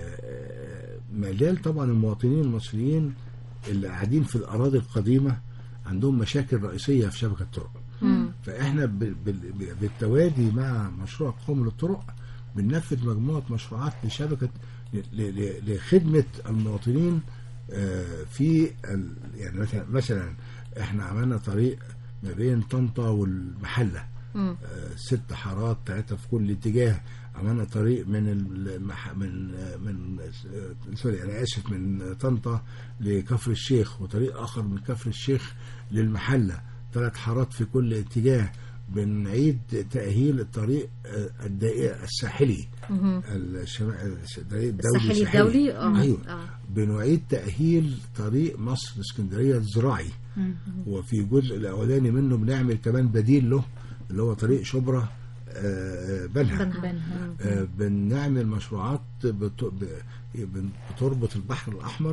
Speaker 5: آه، مجال طبعا المواطنين المصريين اللي قاعدين في الأراضي القديمة عندهم مشاكل رئيسية في شبكة الطرق فإحنا بال- بال- بالتوادي مع مشروع قومي للطرق بننفذ مجموعة مشروعات لشبكة ل- ل- لخدمة المواطنين آه، في ال- يعني مثلا مثلا احنا عملنا طريق ما بين طنطا والمحله آه، ست حارات ثلاثة في كل اتجاه عملنا طريق من المح... من آه، من آه، سوري انا اسف من طنطا لكفر الشيخ وطريق اخر من كفر الشيخ للمحله ثلاث حارات في كل اتجاه بنعيد تأهيل الطريق آه، الدائري الساحلي الشمال الطريق الدولي
Speaker 4: الساحلي الدولي اه
Speaker 5: ايوه
Speaker 4: آه.
Speaker 5: بنعيد تأهيل طريق مصر اسكندرية الزراعي وفي جزء الأولاني منه بنعمل كمان بديل له اللي هو طريق شبرا آه، بنها
Speaker 4: بنها.
Speaker 3: بنها.
Speaker 5: آه، بنعمل مشروعات بت- ب- بن- بتربط البحر الأحمر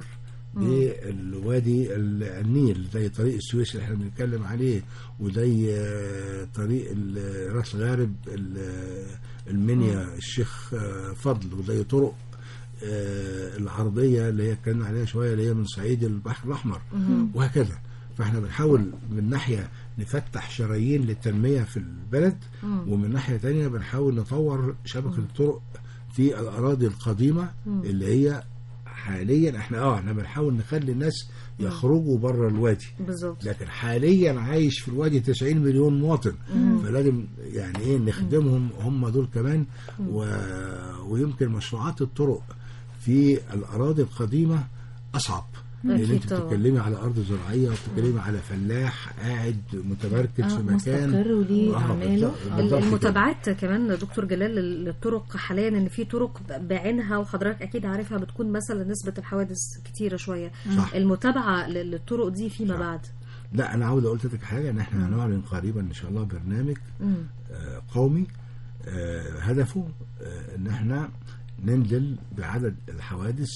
Speaker 5: بالوادي ال- النيل زي طريق السويس اللي احنا بنتكلم عليه وزي آه، طريق ال- راس غارب ال- المنيا الشيخ آه، فضل وزي طرق آه، العرضية اللي هي اتكلمنا عليها شوية اللي هي من صعيد البحر الأحمر وهكذا فاحنا بنحاول من ناحية نفتح شرايين للتنمية في البلد ومن ناحية تانية بنحاول نطور شبكة الطرق في الأراضي القديمة اللي هي حاليا احنا اه احنا بنحاول نخلي الناس يخرجوا بره الوادي
Speaker 4: بالظبط
Speaker 5: لكن حاليا عايش في الوادي 90 مليون مواطن فلازم يعني ايه نخدمهم هم دول كمان و... ويمكن مشروعات الطرق في الاراضي القديمه اصعب لان
Speaker 4: أكيد
Speaker 5: انت
Speaker 4: طبعا.
Speaker 5: بتتكلمي على ارض زراعيه وبتتكلمي على فلاح قاعد متمركز
Speaker 3: آه،
Speaker 5: في مكان
Speaker 3: مستقر وليه
Speaker 5: آه،
Speaker 3: أعماله.
Speaker 5: بالظبط- بالظبط كده.
Speaker 4: المتابعات كمان دكتور جلال لل- للطرق حاليا ان في طرق بعينها وحضرتك اكيد عارفها بتكون مثلا نسبه الحوادث كتيره شويه
Speaker 5: صح.
Speaker 4: المتابعه لل- للطرق دي فيما
Speaker 5: صح.
Speaker 4: بعد
Speaker 5: لا انا عاوز اقول لك حاجه ان احنا هنعلن قريبا ان شاء الله برنامج
Speaker 4: مم.
Speaker 5: آه، قومي آه، هدفه آه، ان احنا ننزل بعدد الحوادث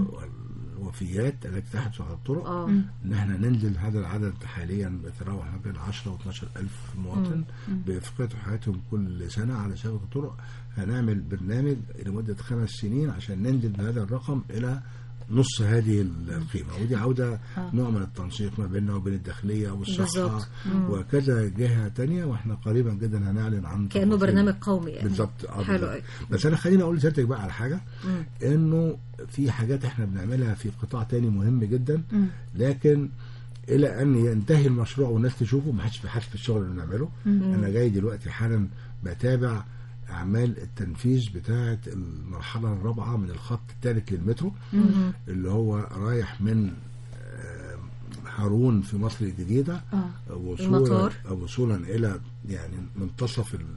Speaker 5: والوفيات التي تحدث على الطرق
Speaker 4: اه
Speaker 5: ان احنا ننزل هذا العدد حاليا بيتراوح ما بين 10 و 12 الف مواطن بيفقدوا حياتهم كل سنه على شبكه الطرق هنعمل برنامج لمده خمس سنين عشان ننزل بهذا الرقم الى نص هذه القيمه ودي عوده نوع من التنسيق ما بيننا وبين الداخليه والصحه
Speaker 4: بالظبط.
Speaker 5: وكذا جهه تانية واحنا قريبا جدا هنعلن عن
Speaker 4: كانه
Speaker 5: تفاصيل.
Speaker 4: برنامج قومي يعني
Speaker 5: بالظبط اه
Speaker 4: حلو
Speaker 5: بالظبط.
Speaker 4: أوي.
Speaker 5: بس انا خليني اقول لسيادتك بقى على حاجه
Speaker 4: مم.
Speaker 5: انه في حاجات احنا بنعملها في قطاع تاني مهم جدا
Speaker 3: مم.
Speaker 5: لكن الى ان ينتهي المشروع والناس تشوفه ما حدش بيحاسب الشغل اللي بنعمله انا جاي دلوقتي حالا بتابع اعمال التنفيذ بتاعه المرحله الرابعه من الخط الثالث للمترو اللي هو رايح من آه، هارون في مصر الجديده
Speaker 3: اه
Speaker 5: وصولا
Speaker 4: المطار.
Speaker 5: وصولا الى يعني منتصف ال-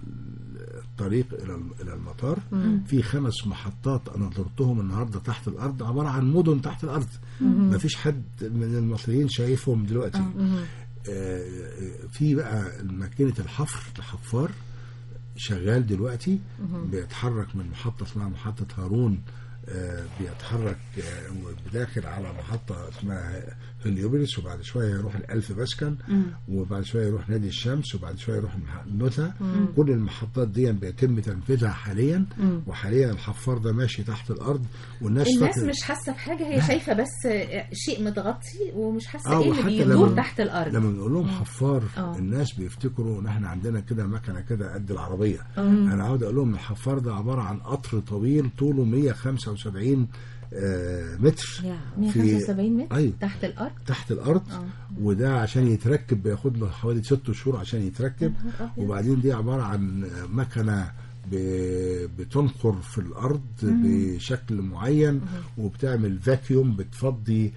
Speaker 5: الطريق الى الى المطار في خمس محطات انا زرتهم النهارده تحت الارض عباره عن مدن تحت الارض ما فيش حد من المصريين شايفهم دلوقتي آه، في بقى ماكينه الحفر الحفار شغال دلوقتي بيتحرك من محطه اسمها محطه هارون آه، بيتحرك آه، وداخل على محطه اسمها هليوبوليس وبعد شويه يروح الالف بسكن وبعد شويه يروح نادي الشمس وبعد شويه يروح المح- النزهه كل المحطات دي بيتم تنفيذها حاليا وحاليا الحفار ده ماشي تحت الارض والناس
Speaker 3: الناس
Speaker 5: فاكرة-
Speaker 3: مش حاسه بحاجه هي شايفه بس شيء متغطي ومش حاسه
Speaker 5: آه،
Speaker 3: ايه اللي
Speaker 5: وحتى
Speaker 3: بيدور
Speaker 5: لما-
Speaker 3: تحت الارض
Speaker 5: لما بنقول لهم حفار
Speaker 3: آه.
Speaker 5: الناس بيفتكروا ان احنا عندنا كده مكنه كده قد العربيه انا عاوز اقول لهم الحفار ده عباره عن قطر طويل طوله 175 آه، متر
Speaker 4: يا.
Speaker 3: 175 متر
Speaker 5: أيوة.
Speaker 3: تحت الارض
Speaker 5: تحت الارض وده عشان يتركب بياخد له حوالي ست شهور عشان يتركب
Speaker 3: نهار أبيض.
Speaker 5: وبعدين دي عباره عن مكنه ب- بتنقر في الارض بشكل معين وبتعمل فاكيوم بتفضي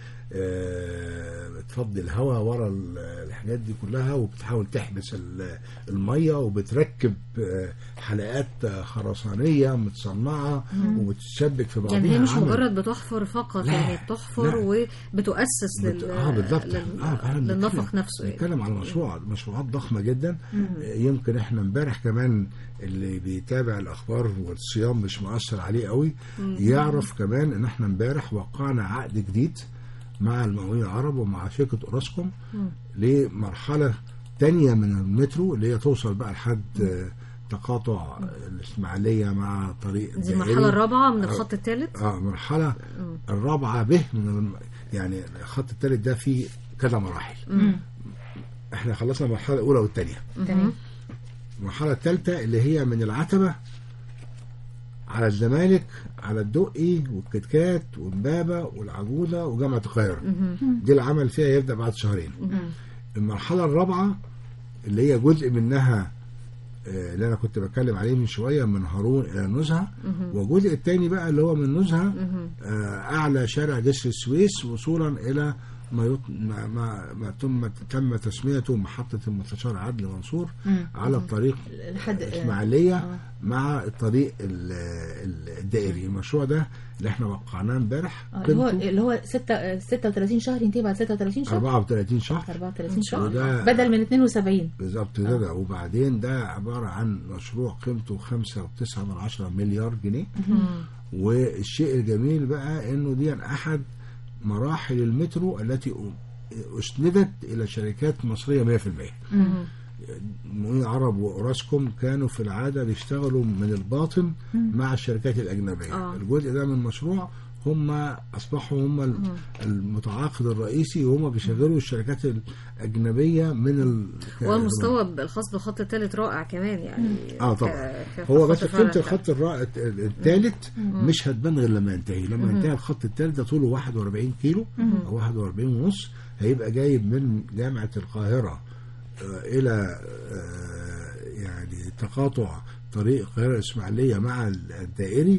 Speaker 5: آه، بتفضي الهواء ورا ال- الحاجات دي كلها وبتحاول تحبس ال- الميه وبتركب آه، حلقات خرسانيه متصنعه وبتتشبك في بعضها
Speaker 4: يعني هي مش
Speaker 5: عمل-
Speaker 4: مجرد بتحفر فقط
Speaker 5: لا،
Speaker 4: يعني بتحفر
Speaker 5: لا.
Speaker 4: وبتؤسس
Speaker 5: بت-
Speaker 4: لل...
Speaker 5: اه بالظبط
Speaker 4: لل...
Speaker 5: اه فعلا
Speaker 4: للنفق
Speaker 5: بنتكلم-
Speaker 4: نفسه يعني.
Speaker 5: بنتكلم على مشروع مشروعات ضخمه جدا آه، يمكن احنا امبارح كمان اللي بيتابع الاخبار والصيام مش مؤثر عليه قوي يعرف كمان ان احنا امبارح وقعنا عقد جديد مع المقاولين العرب ومع شركه اوراسكوم لمرحله تانية من المترو اللي هي توصل بقى لحد آه، تقاطع الاسماعيليه مع طريق
Speaker 4: دي
Speaker 5: الدائري.
Speaker 4: المرحله الرابعه من
Speaker 5: آه،
Speaker 4: الخط الثالث
Speaker 5: اه مرحله الرابعه به من الم... يعني الخط الثالث ده فيه كذا مراحل احنا خلصنا المرحله الاولى والثانيه
Speaker 3: تمام
Speaker 5: المرحله الثالثه اللي هي من العتبه على الزمالك على الدقي والكتكات وامبابه والعجوزه وجامعه القاهره دي العمل فيها يبدا بعد شهرين المرحله الرابعه اللي هي جزء منها آه، اللي انا كنت بتكلم عليه من شويه من هارون الى النزهه والجزء الثاني بقى اللي هو من نزهه آه، اعلى شارع جسر السويس وصولا الى ما يط... ما ما, ما تم تم تسميته محطه المستشار عدلي منصور
Speaker 3: مم.
Speaker 5: على الطريق
Speaker 3: لحد
Speaker 5: الاسماعيليه مع الطريق ال- ال- الدائري المشروع ده اللي احنا وقعناه امبارح
Speaker 3: آه، اللي هو
Speaker 5: قيمته
Speaker 3: اللي هو 6 36 شهر ينتهي بعد 36 شهر
Speaker 5: 34 شهر
Speaker 3: 34 شهر
Speaker 5: وده-
Speaker 3: بدل من 72
Speaker 5: بالظبط كده وبعدين ده عباره عن مشروع قيمته 5.9 من عشرة مليار جنيه والشيء الجميل بقى انه دي احد مراحل المترو التي اسندت الى شركات مصريه 100% المقاولين العرب واوراسكوم كانوا في العاده بيشتغلوا من الباطن مع الشركات الاجنبيه
Speaker 4: آه.
Speaker 5: الجزء ده من المشروع هم اصبحوا هم المتعاقد الرئيسي وهم بيشغلوا الشركات الاجنبيه من ال...
Speaker 4: والمستوى الخاص بالخط الثالث رائع كمان يعني
Speaker 5: اه طبعا
Speaker 4: ك-
Speaker 5: هو
Speaker 4: كخط
Speaker 5: بس
Speaker 4: فعلاً
Speaker 5: قيمه الخط الرائع الثالث مش هتبان غير لما ينتهي لما ينتهي الخط الثالث ده طوله 41 كيلو او 41 ونص هيبقى جايب من جامعه القاهره آه، الى آه، يعني تقاطع طريق القاهره الاسماعيليه مع الدائري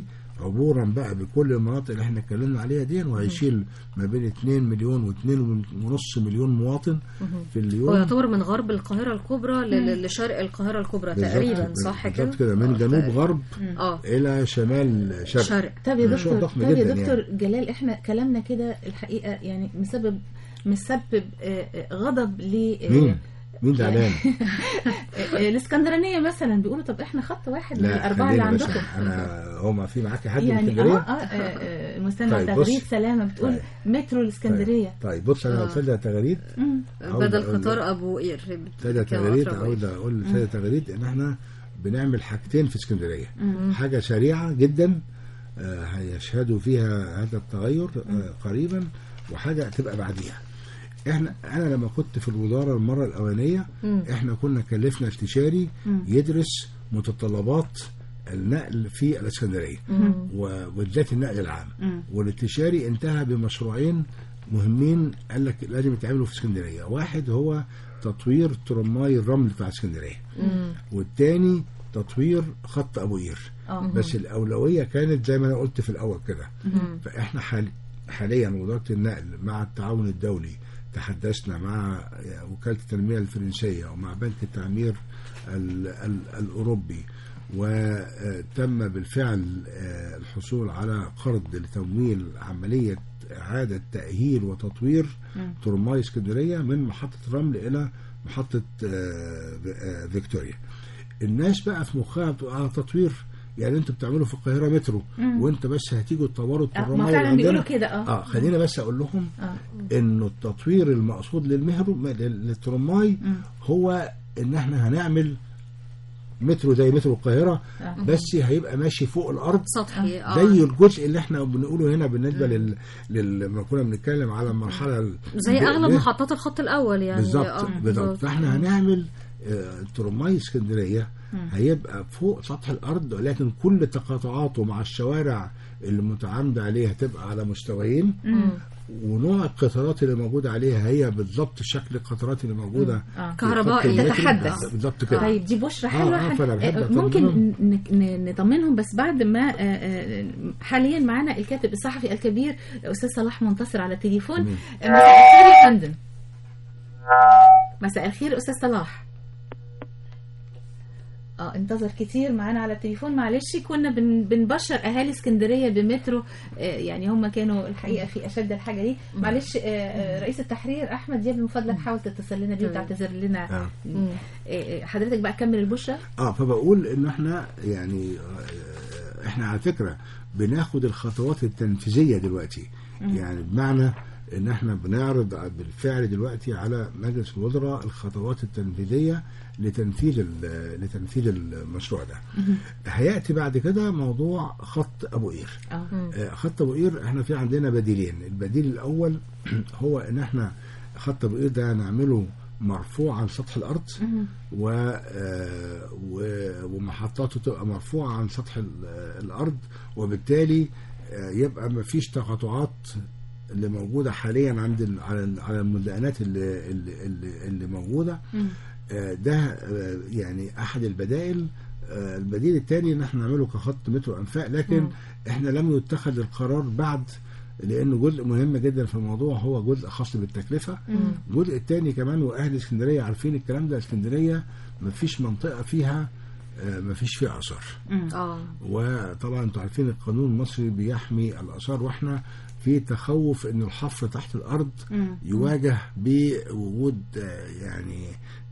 Speaker 5: عبورا بقى بكل المناطق اللي احنا اتكلمنا عليها دي وهيشيل ما بين 2 مليون و2 ونص مليون مواطن في اليوم
Speaker 4: هو يعتبر من غرب القاهرة الكبرى ل- لشرق القاهرة الكبرى
Speaker 5: بالظبط-
Speaker 4: تقريبا صح كده؟
Speaker 5: بالظبط كده من جنوب غرب
Speaker 4: اه
Speaker 5: الى شمال شرق
Speaker 4: شرق
Speaker 3: طب يا
Speaker 5: مشروع
Speaker 3: دكتور
Speaker 5: ضخم
Speaker 3: طب يا
Speaker 5: جداً
Speaker 3: دكتور
Speaker 5: يعني.
Speaker 3: جلال احنا كلامنا كده الحقيقه يعني مسبب مسبب آه، آه، غضب ل آه،
Speaker 5: مين؟ مين زعلان؟
Speaker 3: آه، الاسكندرانيه مثلا بيقولوا طب احنا خط واحد من
Speaker 5: لا
Speaker 3: الاربعه اللي
Speaker 5: خلينا بس
Speaker 3: عندكم
Speaker 5: انا هما في معاكي حد من
Speaker 3: يعني اه
Speaker 5: اسكندريه؟
Speaker 3: اه آه، آه، المستمع
Speaker 5: طيب،
Speaker 3: تغريد
Speaker 5: بص.
Speaker 3: سلامه بتقول
Speaker 5: طيب.
Speaker 3: مترو الاسكندريه
Speaker 5: طيب بص انا
Speaker 4: آه.
Speaker 5: قلت لها تغريد
Speaker 3: مم.
Speaker 5: عاوز
Speaker 4: بدل
Speaker 5: أقول
Speaker 4: قطار
Speaker 5: لك.
Speaker 4: ابو قير
Speaker 5: سيدة
Speaker 4: كان
Speaker 5: تغريد
Speaker 4: قطر أبو
Speaker 5: عاوز
Speaker 4: قير.
Speaker 5: اقول لسيدة تغريد ان احنا بنعمل حاجتين في اسكندريه حاجه سريعه جدا آه، هيشهدوا فيها هذا التغير آه، قريبا وحاجه تبقى بعديها احنا انا لما كنت في الوزاره المره الاولانيه احنا كنا كلفنا استشاري يدرس متطلبات النقل في الاسكندريه و- وبالذات النقل العام والاستشاري انتهى بمشروعين مهمين قال لك لازم يتعملوا في اسكندريه واحد هو تطوير ترماي الرمل بتاع اسكندريه والتاني تطوير خط ابو قير
Speaker 3: اه
Speaker 5: بس الاولويه كانت زي ما انا قلت في الاول كده فاحنا حال حاليا وزاره النقل مع التعاون الدولي تحدثنا مع وكاله التنميه الفرنسيه ومع بنك التعمير ال ال الاوروبي وتم بالفعل آه، الحصول على قرض لتمويل عمليه اعاده تاهيل وتطوير ترماي اسكندريه من محطه رمل الى محطه آه، آه، فيكتوريا الناس بقى في مخها بتبقى على تطوير يعني انتوا بتعملوا في القاهره مترو وانت بس هتيجوا تطوروا
Speaker 3: آه،
Speaker 5: الترماي
Speaker 3: ما
Speaker 5: اللي
Speaker 3: فعلا
Speaker 5: عندنا.
Speaker 3: بيقولوا كده اه
Speaker 5: اه خلينا بس اقول لهم
Speaker 3: اه
Speaker 5: انه التطوير المقصود للمهرو لل- للترماي هو ان احنا هنعمل مترو زي مترو القاهره
Speaker 3: آه.
Speaker 5: بس هيبقى ماشي فوق الارض
Speaker 4: سطحي اه
Speaker 5: زي الجزء اللي احنا بنقوله هنا بالنسبه لل... لل... لما كنا بنتكلم على المرحله ال-
Speaker 4: زي
Speaker 5: ب-
Speaker 4: اغلب
Speaker 5: ب-
Speaker 4: محطات الخط الاول يعني
Speaker 5: بالظبط
Speaker 4: آه،
Speaker 5: بالظبط فاحنا هنعمل آه، ترماي اسكندريه هيبقى فوق سطح الارض ولكن كل تقاطعاته مع الشوارع اللي متعامده عليها هتبقى على مستويين ونوع القطارات اللي موجوده عليها هي بالظبط شكل القطارات اللي موجوده
Speaker 3: آه.
Speaker 5: في
Speaker 4: كهربائي.
Speaker 5: خط المترو.
Speaker 3: تتحدث.
Speaker 5: آه، بالظبط كده
Speaker 3: طيب دي بشرى
Speaker 5: آه،
Speaker 3: حلوه
Speaker 5: آه،
Speaker 3: حن-
Speaker 5: فأنا بحب
Speaker 3: آه،
Speaker 5: أطمنهم.
Speaker 3: ممكن ن- ن- نطمنهم بس بعد ما آه، آه، حاليا معانا الكاتب الصحفي الكبير استاذ صلاح منتصر على التليفون
Speaker 5: تمام.
Speaker 3: آه، مساء الخير يا فندم مساء الخير استاذ صلاح اه انتظر كتير معانا على التليفون معلش كنا بن بنبشر اهالي اسكندريه بمترو آه يعني هم كانوا الحقيقه في اشد الحاجه دي معلش آه، آه رئيس التحرير احمد دياب من فضلك حاول تتصل لنا بيه
Speaker 4: تمام.
Speaker 3: وتعتذر لنا
Speaker 5: آه.
Speaker 3: آه، آه، حضرتك بقى كمل البشرى
Speaker 5: اه فبقول ان احنا يعني آه، احنا على فكره بناخد الخطوات التنفيذيه دلوقتي يعني بمعنى ان احنا بنعرض بالفعل دلوقتي على مجلس الوزراء الخطوات التنفيذيه لتنفيذ ال- لتنفيذ المشروع ده هياتي بعد كده موضوع خط ابو قير
Speaker 3: اه
Speaker 5: آه، خط ابو قير احنا في عندنا بديلين البديل الاول هو ان احنا خط ابو قير ده نعمله مرفوع عن سطح الارض و آه، و- ومحطاته تبقى مرفوعه عن سطح ال- آه، الارض وبالتالي آه، يبقى ما فيش تقاطعات اللي موجوده حاليا عند ال- على ال- على المدانات اللي اللي, اللي, اللي موجوده آه، ده آه، يعني احد البدائل آه، البديل الثاني ان احنا نعمله كخط مترو انفاق لكن احنا لم يتخذ القرار بعد لانه جزء مهم جدا في الموضوع هو جزء خاص بالتكلفه الجزء الثاني كمان واهل اسكندريه عارفين الكلام ده اسكندريه ما فيش منطقه فيها آه، ما فيش فيها اثار
Speaker 4: اه
Speaker 5: وطبعا انتوا عارفين القانون المصري بيحمي الاثار واحنا في تخوف ان الحفر تحت الارض يواجه بوجود آه، يعني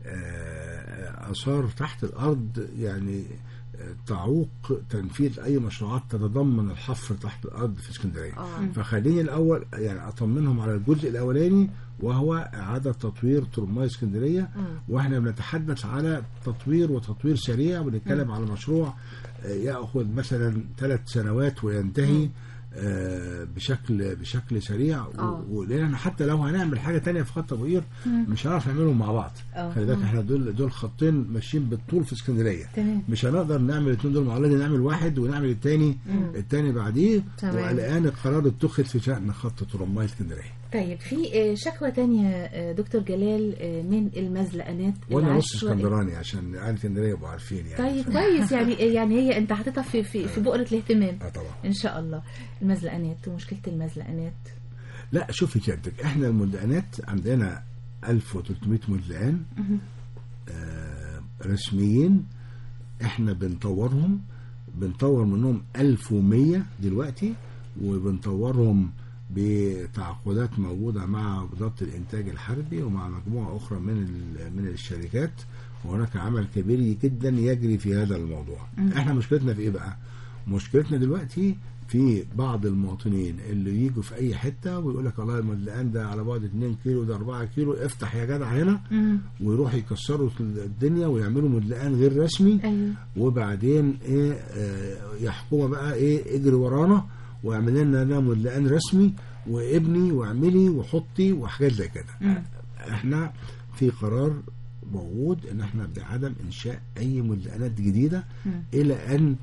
Speaker 5: آه، اثار تحت الارض يعني آه، تعوق تنفيذ اي مشروعات تتضمن الحفر تحت الارض في اسكندريه
Speaker 4: آه.
Speaker 5: فخليني الاول يعني اطمنهم على الجزء الاولاني وهو اعاده تطوير ترماي اسكندريه واحنا بنتحدث على تطوير وتطوير سريع بنتكلم على مشروع آه، ياخذ مثلا ثلاث سنوات وينتهي آه، بشكل بشكل سريع و-
Speaker 4: آه.
Speaker 5: ولان حتى لو هنعمل حاجه تانية في خط ابو قير مش هنعرف نعملهم مع بعض
Speaker 3: آه.
Speaker 5: خلي بالك احنا دول دول خطين ماشيين بالطول في اسكندريه
Speaker 3: تمام.
Speaker 5: مش هنقدر نعمل الاثنين دول مع بعض لازم نعمل واحد ونعمل الثاني الثاني بعديه
Speaker 4: تمام.
Speaker 5: والان القرار اتخذ في شان خط ترماي اسكندريه
Speaker 3: طيب في آه، شكوى تانية آه، دكتور جلال آه، من المزلقانات
Speaker 5: وانا نص
Speaker 3: العشوائية.
Speaker 5: اسكندراني عشان اهل اسكندريه يبقوا عارفين يعني
Speaker 3: طيب
Speaker 5: ف-
Speaker 3: كويس يعني يعني هي انت حاططها في في في بؤرة الاهتمام
Speaker 5: اه طبعا
Speaker 3: ان شاء الله المزلقانات ومشكلة المزلقانات
Speaker 5: لا شوفي سيادتك احنا المدلقانات عندنا 1300 مدلقان آه رسميين احنا بنطورهم بنطور منهم 1100 دلوقتي وبنطورهم بتعاقدات موجودة مع وزارة الإنتاج الحربي ومع مجموعة أخرى من ال- من الشركات وهناك عمل كبير جدا يجري في هذا الموضوع احنا مشكلتنا في ايه بقى مشكلتنا دلوقتي في بعض المواطنين اللي يجوا في اي حته ويقول لك والله المدلقان ده على بعد 2 كيلو ده 4 كيلو افتح يا جدع هنا ويروحوا يكسروا الدنيا ويعملوا مدلقان غير رسمي
Speaker 3: ايوه
Speaker 5: وبعدين ايه آه، يحكموا بقى ايه اجري ورانا واعمل لنا انا مدلقان رسمي وابني واعملي وحطي وحاجات زي كده احنا في قرار موجود ان احنا بعدم انشاء اي مدلقانات جديده الى ان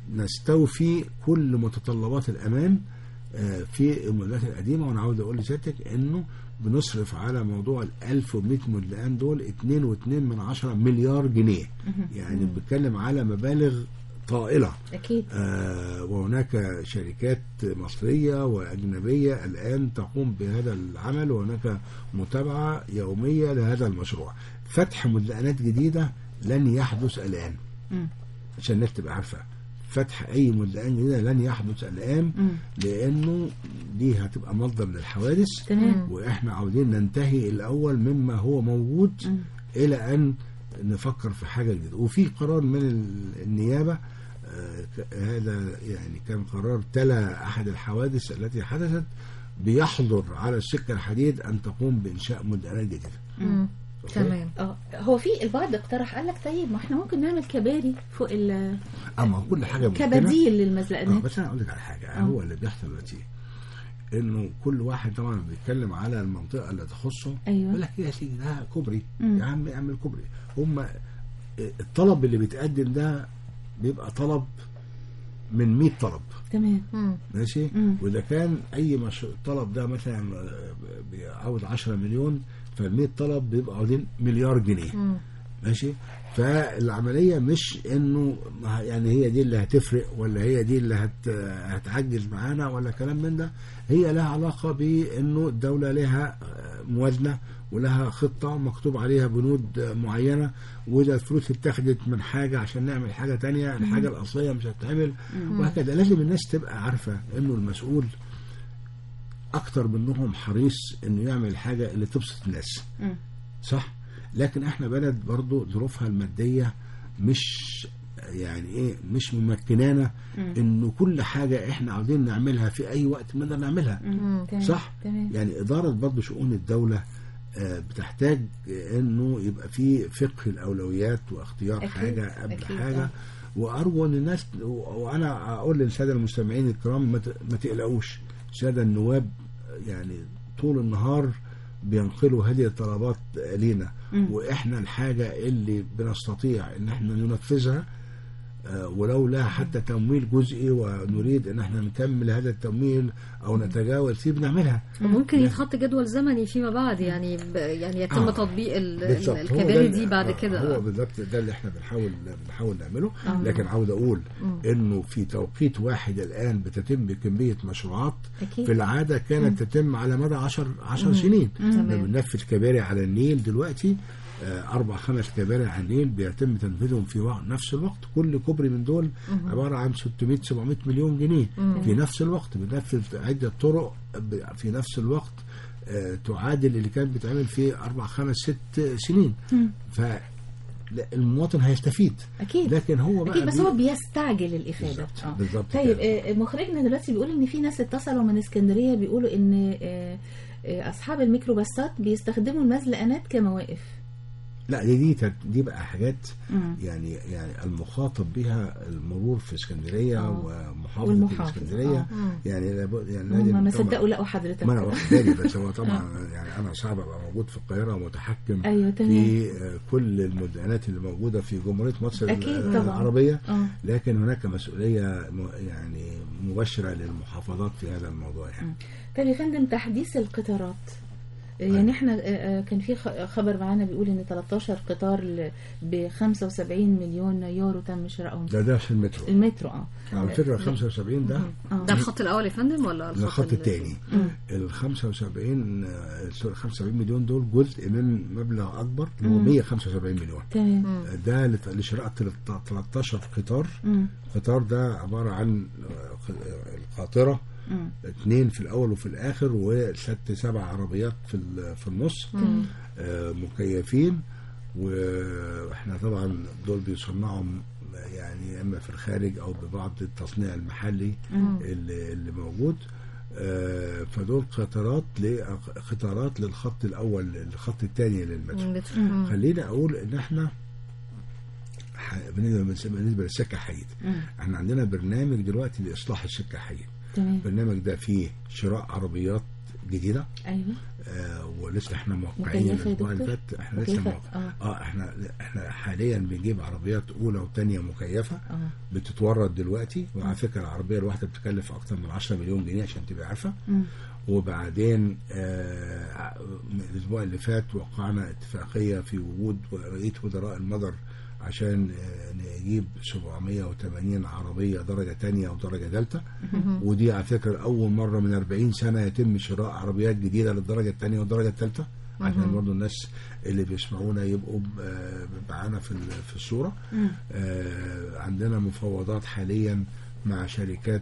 Speaker 5: نستوفي كل متطلبات الامان آه، في المدلقانات القديمه وانا عاوز اقول لسيادتك انه بنصرف على موضوع ال 1100 مدلقان دول 2.2 من عشرة مليار جنيه يعني بنتكلم على مبالغ طائله
Speaker 3: اكيد
Speaker 5: آه، وهناك شركات مصرية وأجنبية الآن تقوم بهذا العمل وهناك متابعة يومية لهذا المشروع فتح مدلقانات جديدة لن يحدث الآن
Speaker 3: مم.
Speaker 5: عشان الناس تبقى عارفة فتح أي مدلقان جديدة لن يحدث الآن
Speaker 3: مم.
Speaker 5: لأنه دي هتبقى مصدر للحوادث
Speaker 3: تمام
Speaker 5: وإحنا عاوزين ننتهي الأول مما هو موجود
Speaker 3: مم.
Speaker 5: الى ان نفكر في حاجه جديده وفي قرار من ال- النيابه آه، ك- هذا يعني كان قرار تلا احد الحوادث التي حدثت بيحظر على السكه الحديد ان تقوم بانشاء مدلقانات جديده
Speaker 4: مم.
Speaker 5: أوكي؟
Speaker 4: تمام
Speaker 3: اه هو في البعض اقترح قال لك طيب ما احنا ممكن نعمل كباري فوق ال
Speaker 5: اما كل حاجه ممكنة.
Speaker 3: كبديل
Speaker 5: اه
Speaker 3: للمزلقانات
Speaker 5: بس انا اقول لك على حاجه
Speaker 3: آه.
Speaker 5: هو اللي بيحصل دلوقتي انه كل واحد طبعا بيتكلم على المنطقه اللي تخصه
Speaker 3: أيوة.
Speaker 5: يقول لك يا سيدي ده كوبري
Speaker 3: مم.
Speaker 5: يا عم اعمل كوبري هم الطلب اللي بيتقدم ده بيبقى طلب من 100 طلب
Speaker 3: تمام
Speaker 4: مم.
Speaker 5: ماشي
Speaker 3: مم.
Speaker 5: واذا كان اي مش... طلب ده مثلا آه، بيعاوز 10 مليون فال 100 طلب بيبقى عاوزين مليار جنيه
Speaker 4: مم.
Speaker 5: ماشي فالعملية مش انه ما- يعني هي دي اللي هتفرق ولا هي دي اللي هت هتعجز معانا ولا كلام من ده هي لها علاقة بانه الدولة لها آه، موازنة ولها خطة مكتوب عليها بنود آه، معينة وإذا الفلوس اتخذت من حاجة عشان نعمل حاجة تانية الحاجة الأصلية مش هتتعمل وهكذا لازم الناس تبقى عارفة انه المسؤول أكتر منهم حريص انه يعمل الحاجة اللي تبسط الناس
Speaker 3: مم.
Speaker 5: صح لكن احنا بلد برضو ظروفها المادية مش يعني ايه مش ممكنانا انه كل حاجة احنا عاوزين نعملها في اي وقت نقدر نعملها
Speaker 3: مم. تمام.
Speaker 5: صح
Speaker 3: تمام
Speaker 5: يعني ادارة برضو شؤون الدولة آه، بتحتاج انه يبقى في فقه الاولويات واختيار
Speaker 3: أكيد،
Speaker 5: حاجة قبل
Speaker 3: أكيد،
Speaker 5: حاجة
Speaker 3: آه.
Speaker 5: وارجو ان الناس و- وانا اقول للساده المستمعين الكرام ما ت- ما تقلقوش الساده النواب يعني طول النهار بينقلوا هذه الطلبات لينا
Speaker 3: مم.
Speaker 5: واحنا الحاجه اللي بنستطيع ان احنا ننفذها آه، ولو لا حتى تمويل جزئي ونريد ان احنا نكمل هذا التمويل او نتجاوز فيه بنعملها
Speaker 4: وممكن يتحط جدول زمني فيما بعد يعني ب... يعني يتم
Speaker 5: آه.
Speaker 4: تطبيق ال...
Speaker 5: بالظبط. هو
Speaker 4: الكباري
Speaker 5: ده-
Speaker 4: دي بعد
Speaker 5: آه،
Speaker 4: كده
Speaker 5: هو
Speaker 4: آه.
Speaker 5: بالظبط ده اللي احنا بنحاول بنحاول نعمله
Speaker 3: آه.
Speaker 5: لكن عاوز اقول
Speaker 4: مم.
Speaker 5: انه في توقيت واحد الان بتتم كميه مشروعات
Speaker 3: أكيد.
Speaker 5: في العاده كانت تتم على مدى 10 10 سنين
Speaker 4: تمام.
Speaker 5: بننفذ كباري على النيل دلوقتي آه، اربع خمس كباري على النيل بيتم تنفيذهم في وق- نفس الوقت كل كوبري من دول عباره عن 600 700 مليون جنيه في نفس الوقت بننفذ عده طرق ب- في نفس الوقت آه، تعادل اللي كانت بتعمل في اربع خمس ست سنين ف لا، المواطن هيستفيد
Speaker 3: اكيد
Speaker 5: لكن هو بقى
Speaker 3: اكيد بس
Speaker 5: بي-
Speaker 3: هو بيستعجل الافاده
Speaker 5: بالظبط،
Speaker 3: آه.
Speaker 5: بالظبط
Speaker 3: طيب
Speaker 5: كده.
Speaker 3: آه، مخرجنا دلوقتي بيقول ان في ناس اتصلوا من اسكندريه بيقولوا ان آه، آه، اصحاب الميكروباصات بيستخدموا المزلقانات كمواقف
Speaker 5: لا دي دي تر- دي بقى حاجات
Speaker 3: مم.
Speaker 5: يعني يعني المخاطب بها المرور في اسكندريه
Speaker 3: آه.
Speaker 5: ومحافظه
Speaker 3: والمحافظ،
Speaker 5: اسكندريه
Speaker 3: آه.
Speaker 5: يعني لابد يعني
Speaker 3: هم ما
Speaker 5: لازم طبعاً-
Speaker 3: صدقوا لقوا حضرتك
Speaker 5: ما انا واخد بالي بس هو طبعا يعني انا صعب ابقى موجود في القاهره ومتحكم
Speaker 3: ايوه تمام
Speaker 5: في آه، كل المدينات اللي موجوده في جمهوريه مصر
Speaker 3: أكيد
Speaker 5: ال-
Speaker 3: طبعاً.
Speaker 5: العربيه
Speaker 3: اه
Speaker 5: لكن هناك مسؤوليه م- يعني مباشره للمحافظات في هذا الموضوع يعني
Speaker 3: طيب يا فندم تحديث القطارات يعني احنا آه، آه، كان في خ- خبر معانا بيقول ان 13 قطار ب 75 مليون يورو تم شرائهم
Speaker 5: ده ده في المترو
Speaker 3: المترو اه
Speaker 5: على فكره 75 ده
Speaker 3: اه
Speaker 4: ده الخط الاول يا فندم ولا
Speaker 5: ده الخط
Speaker 4: ال-
Speaker 5: الثاني
Speaker 3: مم.
Speaker 5: ال 75 آه، سوري، 75 مليون دول جزء من مبلغ اكبر اللي هو
Speaker 3: مم.
Speaker 5: 175 مليون
Speaker 3: تمام
Speaker 5: آه، ده لت- لشراء تلت- 13 قطار
Speaker 3: مم.
Speaker 5: القطار ده عباره عن آه، ق- القاطره
Speaker 3: مم.
Speaker 5: اثنين في الاول وفي الاخر وست سبع عربيات في ال- في النص
Speaker 4: مم.
Speaker 5: آه، مكيفين واحنا طبعا دول بيصنعوا يعني يا اما في الخارج او ببعض التصنيع المحلي
Speaker 3: مم.
Speaker 5: اللي, اللي موجود آه، فدول قطارات ل- قطارات للخط الاول الخط الثاني للمترو
Speaker 4: المترو.
Speaker 3: مم.
Speaker 4: مم.
Speaker 5: خليني اقول ان احنا ح- بالنسبه بالنسبه للسكه حديد
Speaker 3: مم.
Speaker 5: احنا عندنا برنامج دلوقتي لاصلاح السكه حديد
Speaker 3: تمام
Speaker 5: البرنامج ده فيه شراء عربيات جديده
Speaker 3: ايوه
Speaker 5: آه ولسه احنا موقعين
Speaker 3: مكيفة يا
Speaker 5: الاسبوع اللي
Speaker 3: دكتور؟
Speaker 5: فات احنا لسه
Speaker 3: مكيفة؟
Speaker 5: موقع
Speaker 3: اه
Speaker 5: اه احنا احنا حاليا بنجيب عربيات اولى وثانيه مكيفه
Speaker 3: اه
Speaker 5: بتتورد دلوقتي وعلى فكره العربيه الواحده بتكلف اكتر من 10 مليون جنيه عشان تبقى عارفه
Speaker 3: مم.
Speaker 5: وبعدين آه من الاسبوع اللي فات وقعنا اتفاقيه في وجود رئيس وزراء المدر عشان آه نجيب 780 عربيه درجه ثانيه ودرجه ثالثه ودي على فكره اول مره من 40 سنه يتم شراء عربيات جديده للدرجه الثانيه والدرجه الثالثه عشان برضه الناس اللي بيسمعونا يبقوا آه، معانا في ال- في الصوره
Speaker 3: مم.
Speaker 5: آه، عندنا مفاوضات حاليا مع شركات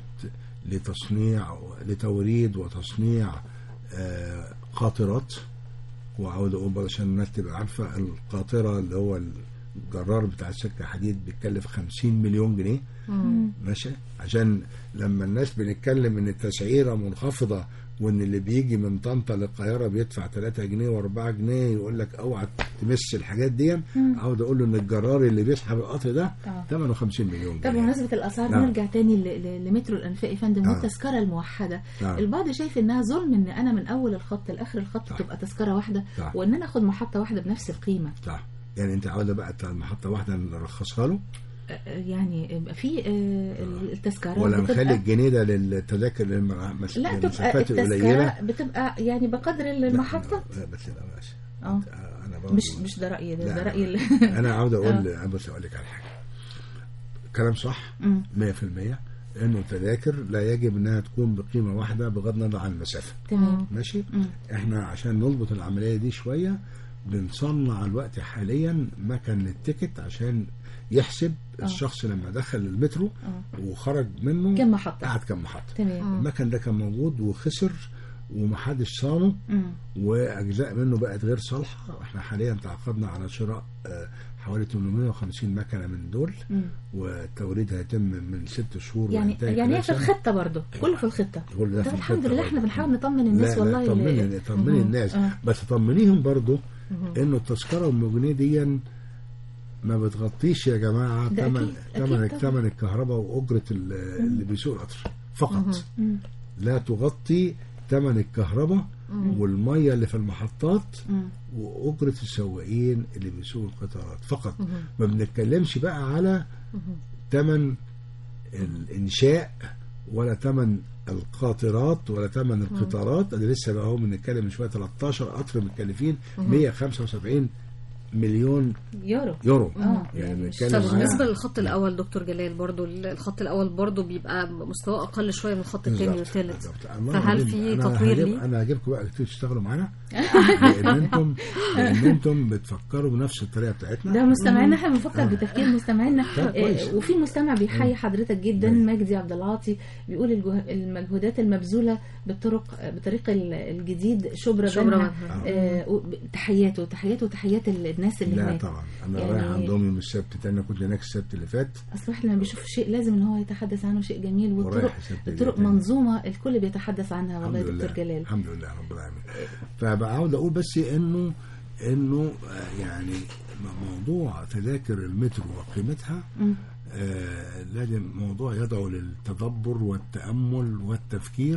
Speaker 5: لتصنيع لتوريد وتصنيع آه، قاطرات وعاوز اقول برضه عشان الناس تبقى عارفه القاطره اللي هو الجرار بتاع السكه حديد بيتكلف 50 مليون جنيه
Speaker 4: مم.
Speaker 5: ماشي عشان لما الناس بنتكلم ان التسعيره منخفضه وان اللي بيجي من طنطا للقاهره بيدفع 3 جنيه و4 جنيه يقول لك اوعى تمس الحاجات دي عاوز اقول له ان الجرار اللي بيسحب القطر ده
Speaker 3: آه.
Speaker 5: ثمنه 50 مليون
Speaker 3: طب
Speaker 5: جنيه
Speaker 3: بمناسبة الأسعار
Speaker 5: نعم.
Speaker 3: نرجع تاني ل- ل- لمترو الأنفاق يا فندم
Speaker 5: آه.
Speaker 3: والتذكرة الموحدة
Speaker 5: نعم.
Speaker 3: البعض شايف إنها ظلم إن أنا من أول الخط لآخر الخط
Speaker 5: صح.
Speaker 3: تبقى تذكرة واحدة
Speaker 5: صح.
Speaker 3: وإن أنا آخد محطة واحدة بنفس القيمة
Speaker 5: صح يعني انت عاوزه بقى محطه واحده نرخصها له
Speaker 3: آه، آه، يعني يبقى في آه، التذكرة
Speaker 5: ولا
Speaker 3: بتبقى-
Speaker 5: نخلي الجنيه ده للتذاكر للمس-
Speaker 3: لا تبقى
Speaker 5: للمسافات
Speaker 3: التذكرة
Speaker 5: القليله
Speaker 3: بتبقى يعني بقدر المحطة
Speaker 5: لا بس لا بس
Speaker 3: اه
Speaker 5: انا برضه
Speaker 3: مش مش ده رأيي ده,
Speaker 5: لا،
Speaker 3: ده رأيي ال-
Speaker 5: انا عاوز اقول انا بس اقول لك على حاجه كلام صح
Speaker 3: مم.
Speaker 5: 100% انه التذاكر لا يجب انها تكون بقيمه واحده بغض النظر عن المسافه
Speaker 3: تمام
Speaker 5: ماشي
Speaker 3: مم.
Speaker 5: احنا عشان نضبط العمليه دي شويه بنصنع الوقت حاليا مكن للتيكت عشان يحسب
Speaker 3: آه.
Speaker 5: الشخص لما دخل المترو
Speaker 3: اه
Speaker 5: وخرج منه
Speaker 3: كم محطة
Speaker 5: قعد كم محطه
Speaker 3: تمام
Speaker 5: المكن ده كان موجود وخسر ومحدش صانه
Speaker 3: مم.
Speaker 5: واجزاء منه بقت غير صالحه احنا حاليا تعاقدنا على شراء آه، حوالي 850 مكنه من دول
Speaker 3: مم.
Speaker 5: والتوريد هيتم من ست شهور
Speaker 3: يعني
Speaker 5: وينتهي
Speaker 3: يعني هي
Speaker 5: خلال
Speaker 3: في
Speaker 5: سنة.
Speaker 3: الخطة برضو كله في الخطة
Speaker 5: كل ده
Speaker 3: طب
Speaker 5: في
Speaker 3: الحمد
Speaker 5: الخطة
Speaker 3: لله احنا
Speaker 5: برضه.
Speaker 3: بنحاول نطمن الناس
Speaker 5: لا
Speaker 3: والله
Speaker 5: لا طمني
Speaker 3: اللي-
Speaker 5: طمني
Speaker 3: مهم.
Speaker 5: الناس
Speaker 3: آه.
Speaker 5: بس طمنيهم برضو انه التذكره ام جنيه دي ما بتغطيش يا جماعه
Speaker 3: ده
Speaker 5: ثمن
Speaker 3: أكيد- أكيد
Speaker 5: ثمن
Speaker 3: طبعا.
Speaker 5: ثمن الكهرباء واجره ال- اللي بيسوق القطر فقط
Speaker 3: مم.
Speaker 5: لا تغطي ثمن الكهرباء والميه اللي في المحطات
Speaker 3: مم.
Speaker 5: واجره السواقين اللي بيسوقوا القطارات فقط ما بنتكلمش بقى على ثمن الانشاء ولا ثمن القاطرات ولا ثمن القطارات انا لسه بقى هو بنتكلم من شويه 13 قطر متكلفين 175 مليون
Speaker 3: يورو
Speaker 5: يورو
Speaker 3: اه
Speaker 5: يعني
Speaker 3: يعني مش-
Speaker 4: طب
Speaker 5: بنتكلم
Speaker 4: بالنسبة
Speaker 5: على-
Speaker 4: للخط الأول دكتور جلال برضو الخط الأول برضو بيبقى مستواه أقل شوية من الخط الثاني
Speaker 5: بالظبط،
Speaker 4: والثالث
Speaker 5: بالظبط. أنا
Speaker 4: فهل
Speaker 5: هجيب-
Speaker 4: في
Speaker 5: أنا
Speaker 4: تطوير
Speaker 5: هجيب-
Speaker 4: ليه؟
Speaker 5: انا هجيبكم بقى تشتغلوا معانا لان انتم لان انتم بتفكروا بنفس الطريقه بتاعتنا
Speaker 3: ده مستمعينا احنا بنفكر بتفكير مستمعينا
Speaker 5: طب كويس.
Speaker 3: آه، وفي مستمع بيحيي حضرتك جدا
Speaker 5: مم.
Speaker 3: مجدي عبد العاطي بيقول الجه- المجهودات المبذوله بالطرق بطريق ال- الجديد شبرا
Speaker 4: شبرا
Speaker 3: بنها
Speaker 4: بنها.
Speaker 3: آه، و- تحياته تحياته وتحيات ال- الناس اللي
Speaker 5: لا
Speaker 3: هناك
Speaker 5: طبعا انا
Speaker 3: يعني-
Speaker 5: رايح عندهم يوم السبت تاني أنا كنت هناك السبت اللي فات
Speaker 3: اصل احنا لما بيشوف شيء لازم ان هو يتحدث عنه شيء جميل والطرق
Speaker 5: ورايح السبت
Speaker 3: الطرق
Speaker 5: اللي فات.
Speaker 3: منظومه الكل بيتحدث عنها والله
Speaker 5: الحمد
Speaker 3: يا
Speaker 5: لله
Speaker 3: دكتور جلال
Speaker 5: الحمد لله رب العالمين فبقى عاوز اقول بس انه انه آه، يعني موضوع تذاكر المترو وقيمتها
Speaker 3: مم.
Speaker 5: آه لازم موضوع يدعو للتدبر والتأمل والتفكير